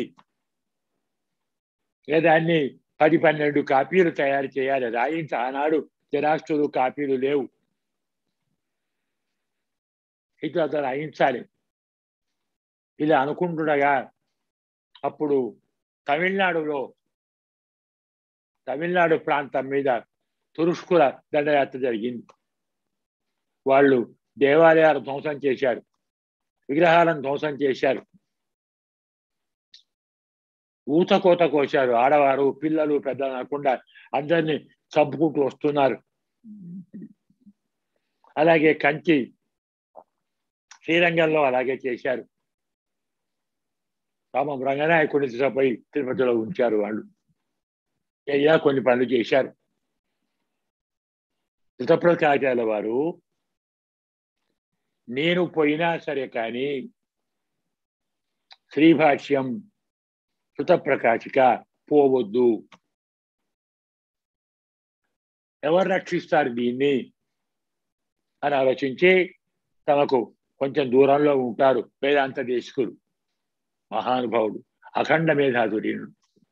దాన్ని పది పన్నెండు కాపీలు తయారు చేయాలి రాయించి ఆనాడు జరాష్ట్రులు కాపీలు లేవు ఇట్లా రాయించాలి ఇలా అనుకుంటుండగా అప్పుడు తమిళనాడులో తమిళనాడు ప్రాంతం మీద తురుష్కుల దండయాత్ర జరిగింది వాళ్ళు దేవాలయాలు ధ్వంసం చేశారు విగ్రహాలను ధ్వంసం చేశారు ఊచకోత కోశారు ఆడవారు పిల్లలు పెద్దలు అనకుండా అందరినీ చంపుకుంటూ వస్తున్నారు అలాగే కంచి శ్రీరంగంలో అలాగే చేశారు పాపం రంగనాయకుడిని తీసుకుపోయి తిరుపతిలో ఉంచారు వాళ్ళు ఇలా కొన్ని పనులు చేశారు కృతప్రకాచార్య వారు నేను పోయినా సరే కానీ శ్రీభాష్యం కృతప్రకాశిక పోవద్దు ఎవరు రక్షిస్తారు దీన్ని అని ఆలోచించి తమకు కొంచెం దూరంలో ఉంటారు వేదాంత దేశకుడు మహానుభావుడు అఖండ మేధాతుర్యుడు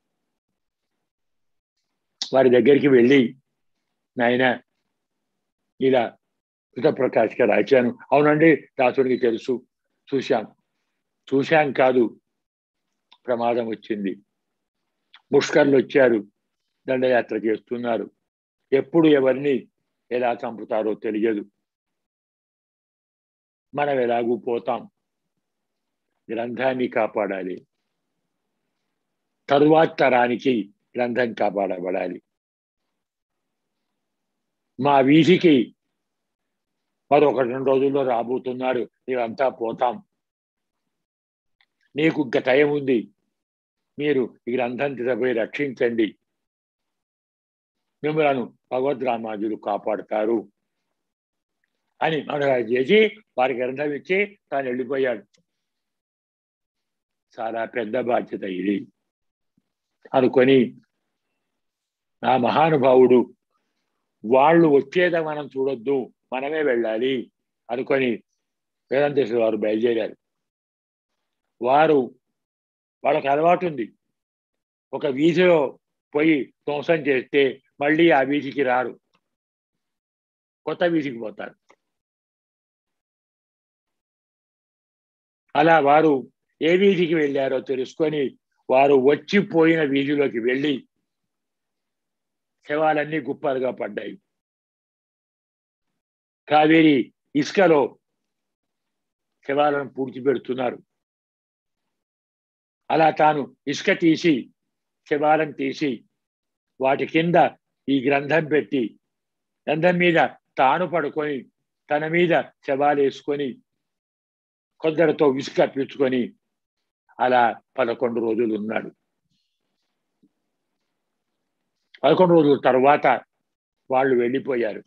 వారి దగ్గరికి వెళ్ళి నాయన ఇలా కృతప్రకాశిక రాశాను అవునండి దాసుడికి తెలుసు చూశాం చూశాం కాదు ప్రమాదం వచ్చింది ముష్కర్లు వచ్చారు దండయాత్ర చేస్తున్నారు ఎప్పుడు ఎవరిని ఎలా చంపుతారో తెలియదు మనం ఎలాగూ పోతాం గ్రంథాన్ని కాపాడాలి తరువాత తరానికి గ్రంథం కాపాడబడాలి మా వీధికి మరొక రెండు రోజుల్లో రాబోతున్నారు మేమంతా పోతాం నీకు ఇంకా టైం ఉంది మీరు ఈ గ్రంథం తీసుకుపోయి రక్షించండి మిమ్మలను భగవద్ రామాజులు కాపాడుతారు అని మనరాజు చేసి వారి గ్రంథం ఇచ్చి తాను వెళ్ళిపోయాడు చాలా పెద్ద బాధ్యత ఇది అనుకొని ఆ మహానుభావుడు వాళ్ళు వచ్చేదా మనం చూడొద్దు మనమే వెళ్ళాలి అనుకొని వేదాంతేశ్వర వారు బయలుదేరారు వారు వాళ్ళకి అలవాటు ఉంది ఒక వీధిలో పోయి ధ్వంసం చేస్తే మళ్ళీ ఆ వీధికి రారు కొత్త వీధికి పోతారు అలా వారు ఏ వీధికి వెళ్ళారో తెలుసుకొని వారు వచ్చిపోయిన వీధిలోకి వెళ్ళి శవాలన్నీ గుప్పలుగా పడ్డాయి కావేరి ఇసుకలో శవాలను పూడ్చిపెడుతున్నారు అలా తాను ఇసుక తీసి శవాలను తీసి వాటి కింద ఈ గ్రంథం పెట్టి గ్రంథం మీద తాను పడుకొని తన మీద శవాలు వేసుకొని కొందరితో ఇసుక పీల్చుకొని అలా పదకొండు రోజులు ఉన్నాడు పదకొండు రోజుల తర్వాత వాళ్ళు వెళ్ళిపోయారు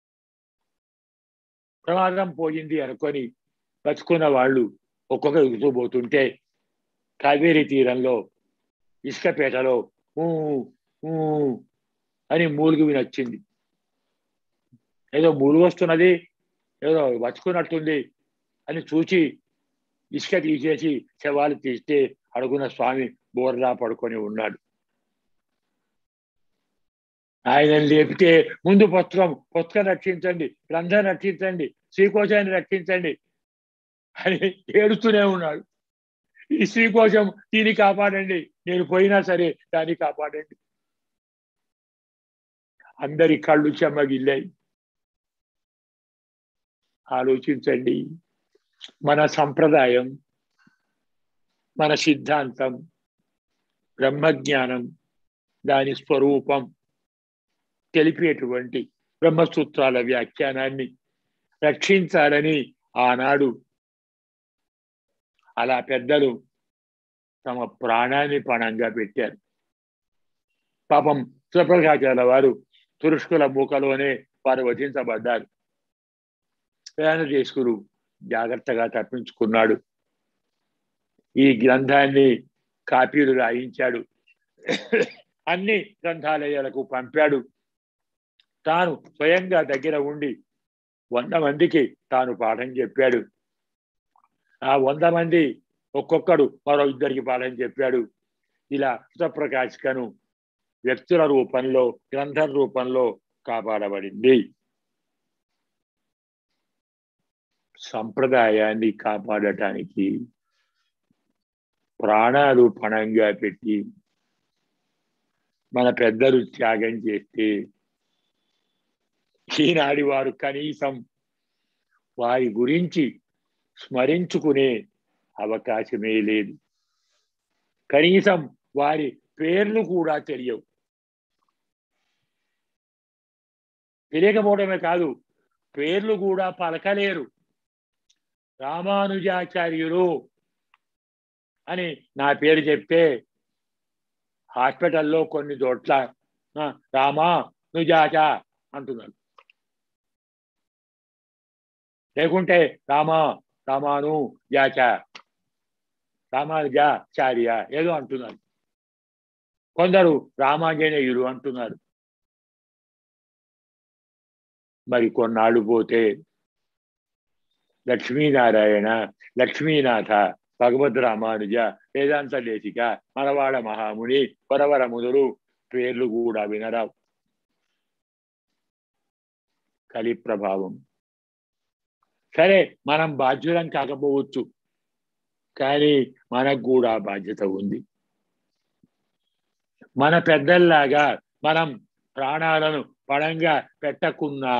ప్రమాదం పోయింది అనుకొని బతుకున్న వాళ్ళు ఒక్కొక్క ఎగుతూపోతుంటే కావేరీ తీరంలో ఇసుకపేటలో ఊ ఊ అని మూలుగు వినొచ్చింది ఏదో మూలుగు వస్తున్నది ఏదో బతుకున్నట్టుంది అని చూచి ఇసుక తీసేసి శవాలు తీస్తే అడుగున స్వామి బోర్లా పడుకొని ఉన్నాడు ఆయన లేపితే ముందు పుస్తకం పుస్తకం రక్షించండి గ్రంథం రక్షించండి శ్రీకోశాన్ని రక్షించండి అని ఏడుస్తూనే ఉన్నాడు ఈ శ్రీకోశం దీన్ని కాపాడండి నేను పోయినా సరే దాన్ని కాపాడండి అందరి కళ్ళు చెమ్మగిల్లాయి ఆలోచించండి మన సంప్రదాయం మన సిద్ధాంతం బ్రహ్మజ్ఞానం దాని స్వరూపం తెలిపేటువంటి బ్రహ్మసూత్రాల వ్యాఖ్యానాన్ని రక్షించాలని ఆనాడు అలా పెద్దలు తమ ప్రాణాన్ని పణంగా పెట్టారు పాపం సుప్రకాచార్య వారు తురుష్కుల మూకలోనే వారు వధించబడ్డారు ప్రయాణ చేసుకురు జాగ్రత్తగా తప్పించుకున్నాడు ఈ గ్రంథాన్ని కాపీలు రాయించాడు అన్ని గ్రంథాలయాలకు పంపాడు తాను స్వయంగా దగ్గర ఉండి వంద మందికి తాను పాఠం చెప్పాడు ఆ వంద మంది ఒక్కొక్కడు మరో ఇద్దరికి పాఠం చెప్పాడు ఇలా సుప్రకాశికను వ్యక్తుల రూపంలో గ్రంథం రూపంలో కాపాడబడింది సంప్రదాయాన్ని కాపాడటానికి ప్రాణాలు పణంగా పెట్టి మన పెద్దలు త్యాగం చేస్తే ఈనాడి వారు కనీసం వారి గురించి స్మరించుకునే అవకాశమే లేదు కనీసం వారి పేర్లు కూడా తెలియవు తెలియకపోవడమే కాదు పేర్లు కూడా పలకలేరు రామానుజాచార్యులు అని నా పేరు చెప్తే హాస్పిటల్లో కొన్ని చోట్ల రామా నుజాచ అంటున్నాడు లేకుంటే రామా రామాను యాచ రామానుజాచార్య ఏదో అంటున్నారు కొందరు రామాంజనేయులు అంటున్నారు మరి కొన్నాళ్ళు పోతే లక్ష్మీనారాయణ లక్ష్మీనాథ భగవద్ రామానుజ వేదాంత దేశిక మనవాడ మహాముని వరవర ముదురు పేర్లు కూడా వినరావు కలి ప్రభావం సరే మనం బాధ్యులం కాకపోవచ్చు కానీ మనకు కూడా బాధ్యత ఉంది మన పెద్దల్లాగా మనం ప్రాణాలను పడంగా పెట్టకున్నా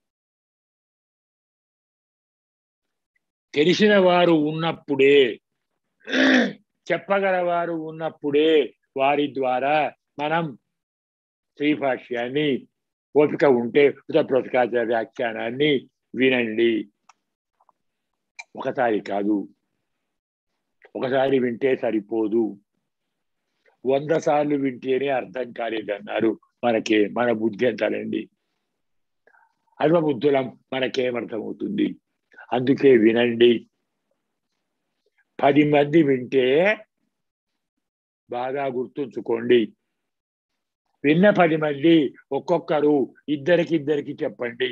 తెలిసిన వారు ఉన్నప్పుడే చెప్పగలవారు ఉన్నప్పుడే వారి ద్వారా మనం శ్రీభాష్యాన్ని ఓపిక ఉంటే ఉతప్రతికాచ వ్యాఖ్యానాన్ని వినండి ఒకసారి కాదు ఒకసారి వింటే సరిపోదు వంద సార్లు వింటేనే అర్థం కాలేదన్నారు మనకే మన బుద్ధి ఎంతలండి అల్పబుద్ధులం మనకేమర్థమవుతుంది అందుకే వినండి పది మంది వింటే బాగా గుర్తుంచుకోండి విన్న పది మంది ఒక్కొక్కరు ఇద్దరికి ఇద్దరికి చెప్పండి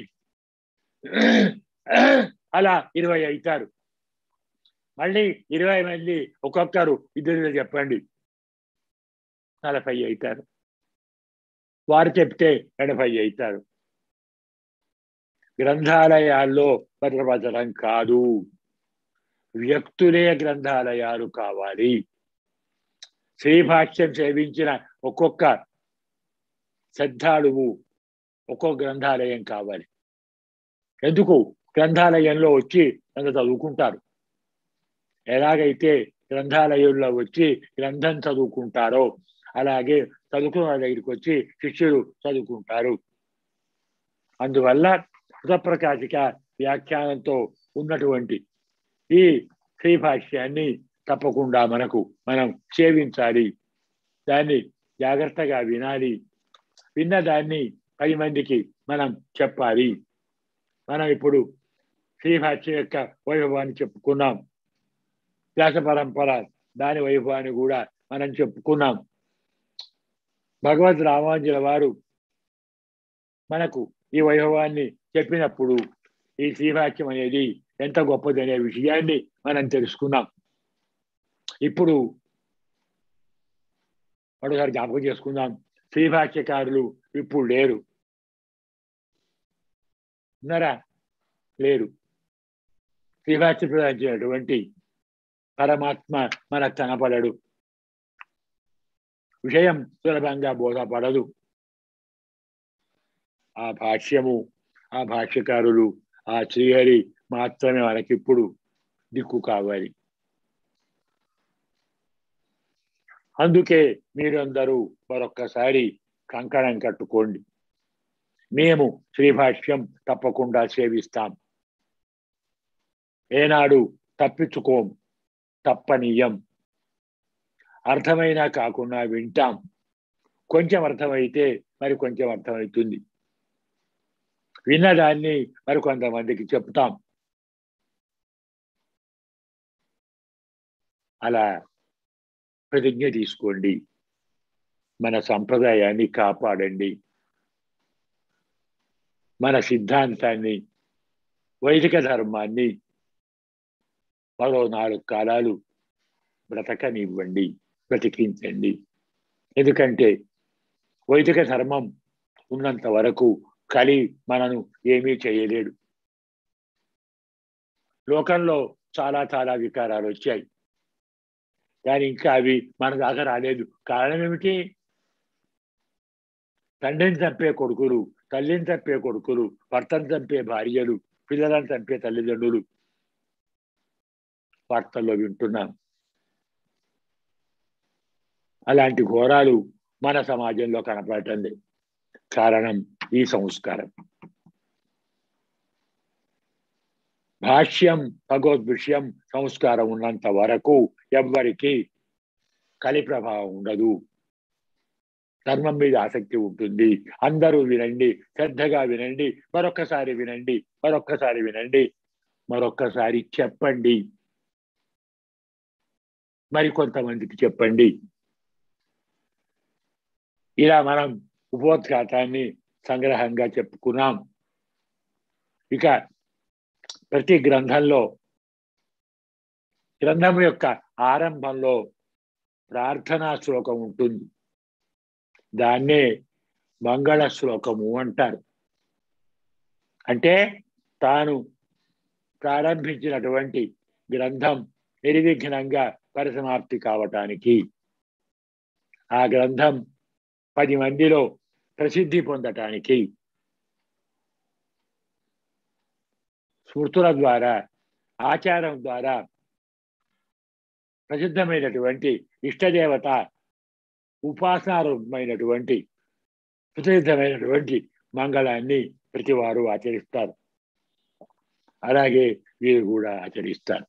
అలా ఇరవై అవుతారు మళ్ళీ ఇరవై మంది ఒక్కొక్కరు ఇద్దరు చెప్పండి నలభై అవుతారు వారు చెప్తే ఎనభై అవుతారు గ్రంథాలయాల్లో భద్రపరచడం కాదు వ్యక్తులే గ్రంథాలయాలు కావాలి శ్రీభాష్యం సేవించిన ఒక్కొక్క శ్రద్ధాళువు ఒక్కొక్క గ్రంథాలయం కావాలి ఎందుకు గ్రంథాలయంలో వచ్చి అంత చదువుకుంటారు ఎలాగైతే గ్రంథాలయంలో వచ్చి గ్రంథం చదువుకుంటారో అలాగే చదువుకున్న వాళ్ళ దగ్గరికి వచ్చి శిష్యులు చదువుకుంటారు అందువల్ల కృతప్రకాశిక వ్యాఖ్యానంతో ఉన్నటువంటి ఈ శ్రీ భాష్యాన్ని తప్పకుండా మనకు మనం సేవించాలి దాన్ని జాగ్రత్తగా వినాలి విన్న దాన్ని పది మందికి మనం చెప్పాలి మనం ఇప్పుడు శ్రీభాష్యం యొక్క వైభవాన్ని చెప్పుకున్నాం వ్యాస పరంపర దాని వైభవాన్ని కూడా మనం చెప్పుకున్నాం భగవద్ రామాంజుల వారు మనకు ఈ వైభవాన్ని చెప్పినప్పుడు ఈ శ్రీభాష్యం అనేది ఎంత గొప్పది అనే విషయాన్ని మనం తెలుసుకున్నాం ఇప్పుడు మరోసారి జ్ఞాపకం చేసుకుందాం శ్రీభాష్యకారులు ఇప్పుడు లేరు ఉన్నారా లేరు శ్రీభాష్య ప్రదానించినటువంటి పరమాత్మ మనకు కనపడడు విషయం సులభంగా బోధపడదు ఆ భాష్యము ఆ భాష్యకారులు ఆ శ్రీహరి మాత్రమే మనకిప్పుడు దిక్కు కావాలి అందుకే మీరందరూ మరొక్కసారి కంకణం కట్టుకోండి మేము శ్రీభాష్యం తప్పకుండా సేవిస్తాం ఏనాడు తప్పించుకోం తప్పనీయం అర్థమైనా కాకుండా వింటాం కొంచెం అర్థమైతే మరి కొంచెం అర్థమవుతుంది విన్నదాన్ని మరి కొంతమందికి చెప్తాం అలా ప్రతిజ్ఞ తీసుకోండి మన సంప్రదాయాన్ని కాపాడండి మన సిద్ధాంతాన్ని వైదిక ధర్మాన్ని మరో నాలుగు కాలాలు బ్రతకనివ్వండి బ్రతికించండి ఎందుకంటే వైదిక ధర్మం ఉన్నంత వరకు కలి మనను ఏమీ చేయలేడు లోకంలో చాలా చాలా వికారాలు వచ్చాయి కానీ ఇంకా అవి మన దాకా రాలేదు కారణం ఏమిటి తండ్రిని చంపే కొడుకులు తల్లిని చంపే కొడుకులు భర్తను చంపే భార్యలు పిల్లలను చంపే తల్లిదండ్రులు వార్తల్లో వింటున్నాం అలాంటి ఘోరాలు మన సమాజంలో కనపడటండి కారణం ఈ సంస్కారం భాష్యం భగవద్విషయం సంస్కారం ఉన్నంత వరకు ఎవ్వరికి కలి ప్రభావం ఉండదు ధర్మం మీద ఆసక్తి ఉంటుంది అందరూ వినండి శ్రద్ధగా వినండి మరొక్కసారి వినండి మరొక్కసారి వినండి మరొక్కసారి చెప్పండి మరి కొంతమందికి చెప్పండి ఇలా మనం ఉపోద్ఘాతాన్ని సంగ్రహంగా చెప్పుకున్నాం ఇక ప్రతి గ్రంథంలో గ్రంథం యొక్క ఆరంభంలో ప్రార్థనా శ్లోకం ఉంటుంది దాన్నే మంగళ శ్లోకము అంటారు అంటే తాను ప్రారంభించినటువంటి గ్రంథం నిర్విఘ్నంగా పరిసమాప్తి కావటానికి ఆ గ్రంథం పది మందిలో ప్రసిద్ధి పొందటానికి స్మృతుల ద్వారా ఆచారం ద్వారా ప్రసిద్ధమైనటువంటి ఇష్టదేవత ఉపాసనారూపమైనటువంటి ప్రసిద్ధమైనటువంటి మంగళాన్ని ప్రతివారు ఆచరిస్తారు అలాగే వీరు కూడా ఆచరిస్తారు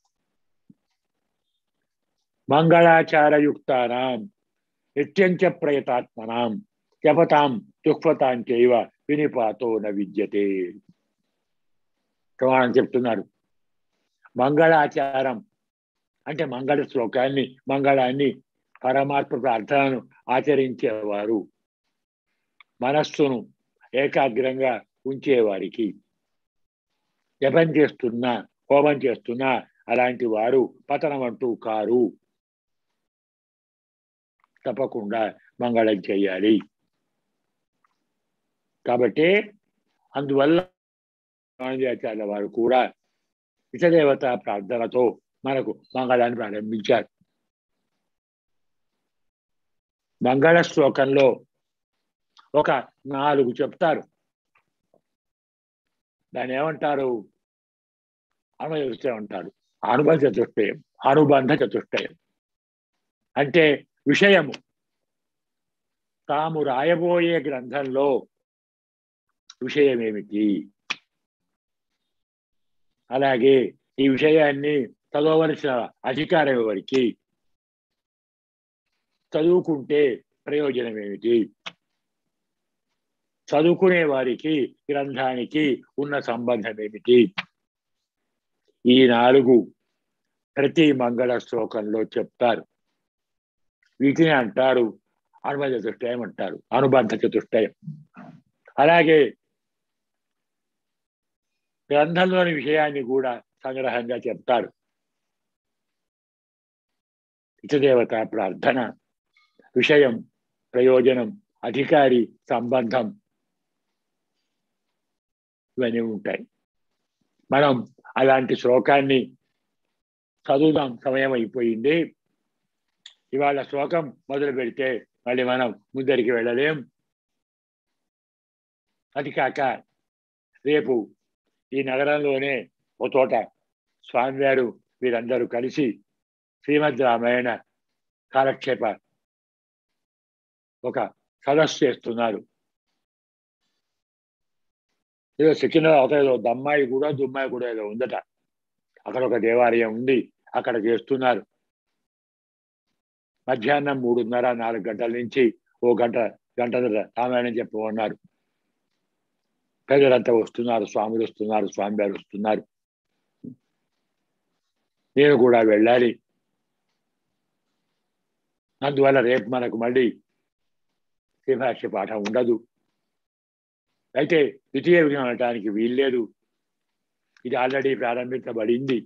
మంగళాచారయుక్తానాం నిత్యంచ ప్రయతాత్మనాం జపతాం దుఃఖతాం చేయవ వినిపాతో న విద్యతే ప్రమాణం చెప్తున్నారు మంగళాచారం అంటే మంగళ శ్లోకాన్ని మంగళాన్ని పరమాత్మ ప్రార్థనను ఆచరించేవారు మనస్సును ఏకాగ్రంగా ఉంచేవారికి జపం చేస్తున్నా హోమం చేస్తున్నా అలాంటి వారు పతనం అంటూ కారు తప్పకుండా మంగళం చేయాలి కాబట్టి అందువల్ల ఆచార్య వారు కూడా ఇతదేవత ప్రార్థనతో మనకు మంగళాన్ని ప్రారంభించారు మంగళ శ్లోకంలో ఒక నాలుగు చెప్తారు దాన్ని ఏమంటారు అన్వయ చతుష్టయం అంటారు అనుబంధ చతుష్టయం అనుబంధ చతుష్టయం అంటే విషయము తాము రాయబోయే గ్రంథంలో విషయం ఏమిటి అలాగే ఈ విషయాన్ని చదవవలసిన అధికారం ఎవరికి చదువుకుంటే ప్రయోజనం ఏమిటి చదువుకునే వారికి గ్రంథానికి ఉన్న సంబంధం ఏమిటి ఈ నాలుగు ప్రతి మంగళ శ్లోకంలో చెప్తారు వీటిని అంటారు అనుబంధ చతుష్టయం అంటారు అనుబంధ చతుష్టయం అలాగే గ్రంథంలోని విషయాన్ని కూడా సంగ్రహంగా చెప్తారు ఇతదేవత ప్రార్థన విషయం ప్రయోజనం అధికారి సంబంధం ఇవన్నీ ఉంటాయి మనం అలాంటి శ్లోకాన్ని చదువుదాం సమయం అయిపోయింది ఇవాళ శ్లోకం మొదలు పెడితే మళ్ళీ మనం ముందరికి వెళ్ళలేం అది కాక రేపు ఈ నగరంలోనే ఒక చోట స్వామివారు వీరందరూ కలిసి శ్రీమద్ రామాయణ కాలక్షేప ఒక సదస్సు చేస్తున్నారు ఏదో సికింద్రాబాద్ ఏదో దమ్మాయి కూడా దుమ్మాయి కూడా ఏదో ఉందట అక్కడ ఒక దేవాలయం ఉంది అక్కడ చేస్తున్నారు మధ్యాహ్నం మూడున్నర నాలుగు గంటల నుంచి ఓ గంట గంట రామాయణం చెప్పమన్నారు ప్రజలంతా వస్తున్నారు స్వాములు వస్తున్నారు స్వామివారు వస్తున్నారు నేను కూడా వెళ్ళాలి అందువల్ల రేపు మనకు మళ్ళీ శ్రీభాష్య పాఠం ఉండదు అయితే ద్వితీయ విఘ్నం అనటానికి వీల్లేదు ఇది ఆల్రెడీ ప్రారంభించబడింది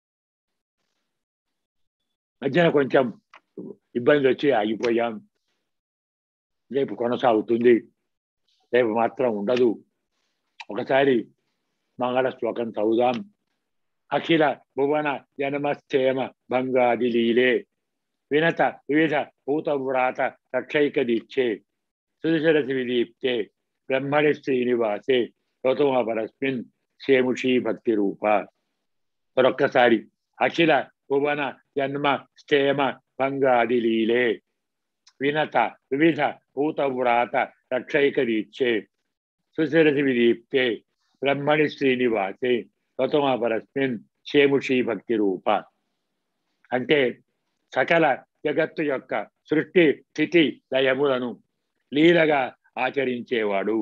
మధ్యన కొంచెం ఇబ్బంది వచ్చి ఆగిపోయాం రేపు కొనసాగుతుంది రేపు మాత్రం ఉండదు ఒకసారి మంగళ శ్లోకం చదువుదాం అఖిల భువన జన్మస్థేమ భంగాది లీలే వినత వివిధ భూతవ్రాత రక్షైక దీక్షే సుదశరథి విదీప్తే బ్రహ్మణి శ్రీనివాసే గౌతమ పరస్మిన్ క్షేముషీ భక్తి రూప మరొక్కసారి అఖిల భువన జన్మ స్థేమ భంగాది లీలే వినత వివిధ భూతవ్రాత రక్షైక దీక్షే సుశరథి విదీప్తే బ్రహ్మణి శ్రీనివాసే గౌతమ పరస్మిన్ క్షేముషీ భక్తి రూప అంటే సకల జగత్తు యొక్క సృష్టి స్థితి లయములను లీలగా ఆచరించేవాడు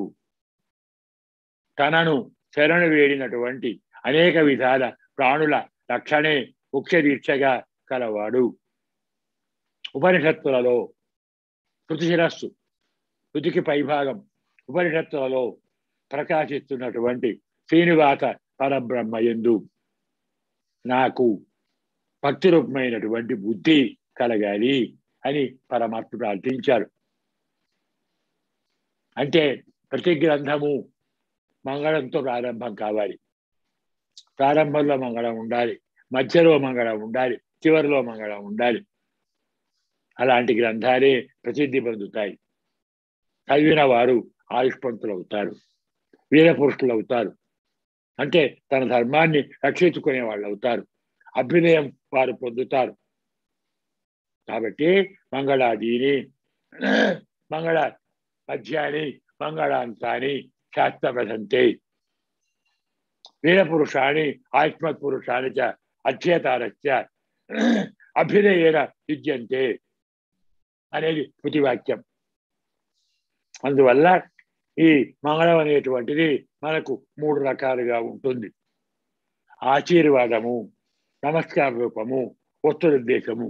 తనను శరణు వేడినటువంటి అనేక విధాల ప్రాణుల రక్షణే ముఖ్య దీక్షగా కలవాడు ఉపనిషత్తులలో శృతి శిరస్సు శృతికి పైభాగం ఉపనిషత్తులలో ప్రకాశిస్తున్నటువంటి శ్రీనివాస పరబ్రహ్మ ఎందు నాకు భక్తి రూపమైనటువంటి బుద్ధి కలగాలి అని పరమాత్మ ప్రార్థించారు అంటే ప్రతి గ్రంథము మంగళంతో ప్రారంభం కావాలి ప్రారంభంలో మంగళం ఉండాలి మధ్యలో మంగళం ఉండాలి చివరిలో మంగళం ఉండాలి అలాంటి గ్రంథాలే ప్రసిద్ధి పొందుతాయి చదివిన వారు ఆయుష్పంతులు అవుతారు వీరపురుషులు అవుతారు అంటే తన ధర్మాన్ని రక్షించుకునే వాళ్ళు అవుతారు అభ్యుదయం వారు పొందుతారు కాబట్టి మంగళాదీని మంగళ పద్యాన్ని మంగళాంతాన్ని శాస్త్ర ప్రశంతే వీరపురుషాన్ని ఆత్మత్ పురుషాన్ని చ అధ్యతారస్య అభ్యుదయేన విద్యంతే అనేది శృతివాక్యం అందువల్ల ఈ మంగళం అనేటువంటిది మనకు మూడు రకాలుగా ఉంటుంది ఆశీర్వాదము నమస్కార రూపము వస్తునిర్దేశము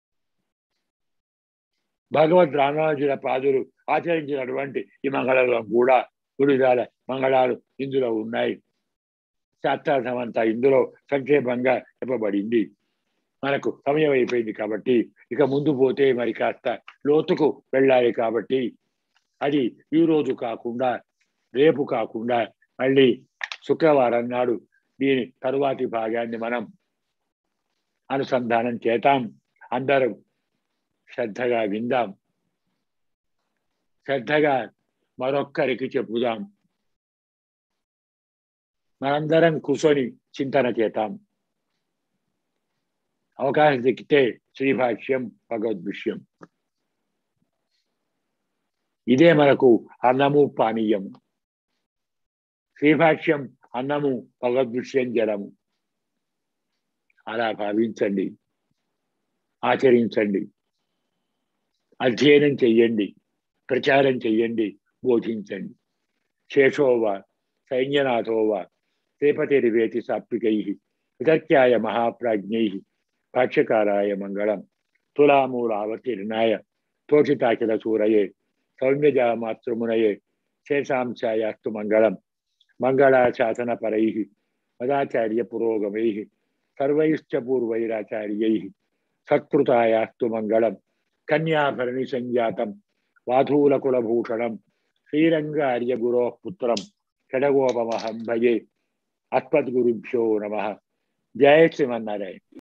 భగవద్ రామానుజుల పాదులు ఆచరించినటువంటి ఈ మంగళంలో కూడా వివిధాల మంగళాలు ఇందులో ఉన్నాయి శాస్త్రార్థం అంతా ఇందులో సంక్షేపంగా చెప్పబడింది మనకు సమయం అయిపోయింది కాబట్టి ఇక ముందు పోతే మరి కాస్త లోతుకు వెళ్ళాలి కాబట్టి అది ఈ రోజు కాకుండా రేపు కాకుండా మళ్ళీ శుక్రవారం నాడు దీని తరువాతి భాగాన్ని మనం అనుసంధానం చేతాం అందరం శ్రద్ధగా విందాం శ్రద్ధగా మరొక్కరికి చెప్పుదాం మనందరం కూర్చొని చింతన చేతాం అవకాశం దక్కితే శ్రీభాష్యం భగవద్విషయం ఇదే మనకు అన్నము పానీయము శ్రీభాష్యం అన్నము భగవద్విషయం జలము అలా భావించండి ఆచరించండి అధ్యయనం చెయ్యండి ప్రచారం చెయ్యండి బోధించండి శేషోవా సైన్యనాథోవా శ్రీపతిరివేతి సాత్వికై వితర్క్యాయ మహాప్రాజ్ఞై భాష్యకారాయ మంగళం తులామూలావతీర్ణాయ తోషితాకిల సూరయే సౌమ్యజామాతృమునయే శేషాంశాయాస్తు మంగళం మంగళాశాసనపరై మదాచార్య పురోగమై సర్వైశ్చ పూర్వైరాచార్యై సత్కృతాయాస్తు మంగళం కన్యాభరణి సంజాతం వాధూలకులభూషణం శ్రీరంగార్య గురో పుత్రం షడగోపమహం భజే అస్మద్గురుభ్యో నమ జయ శ్రీమన్నారాయణ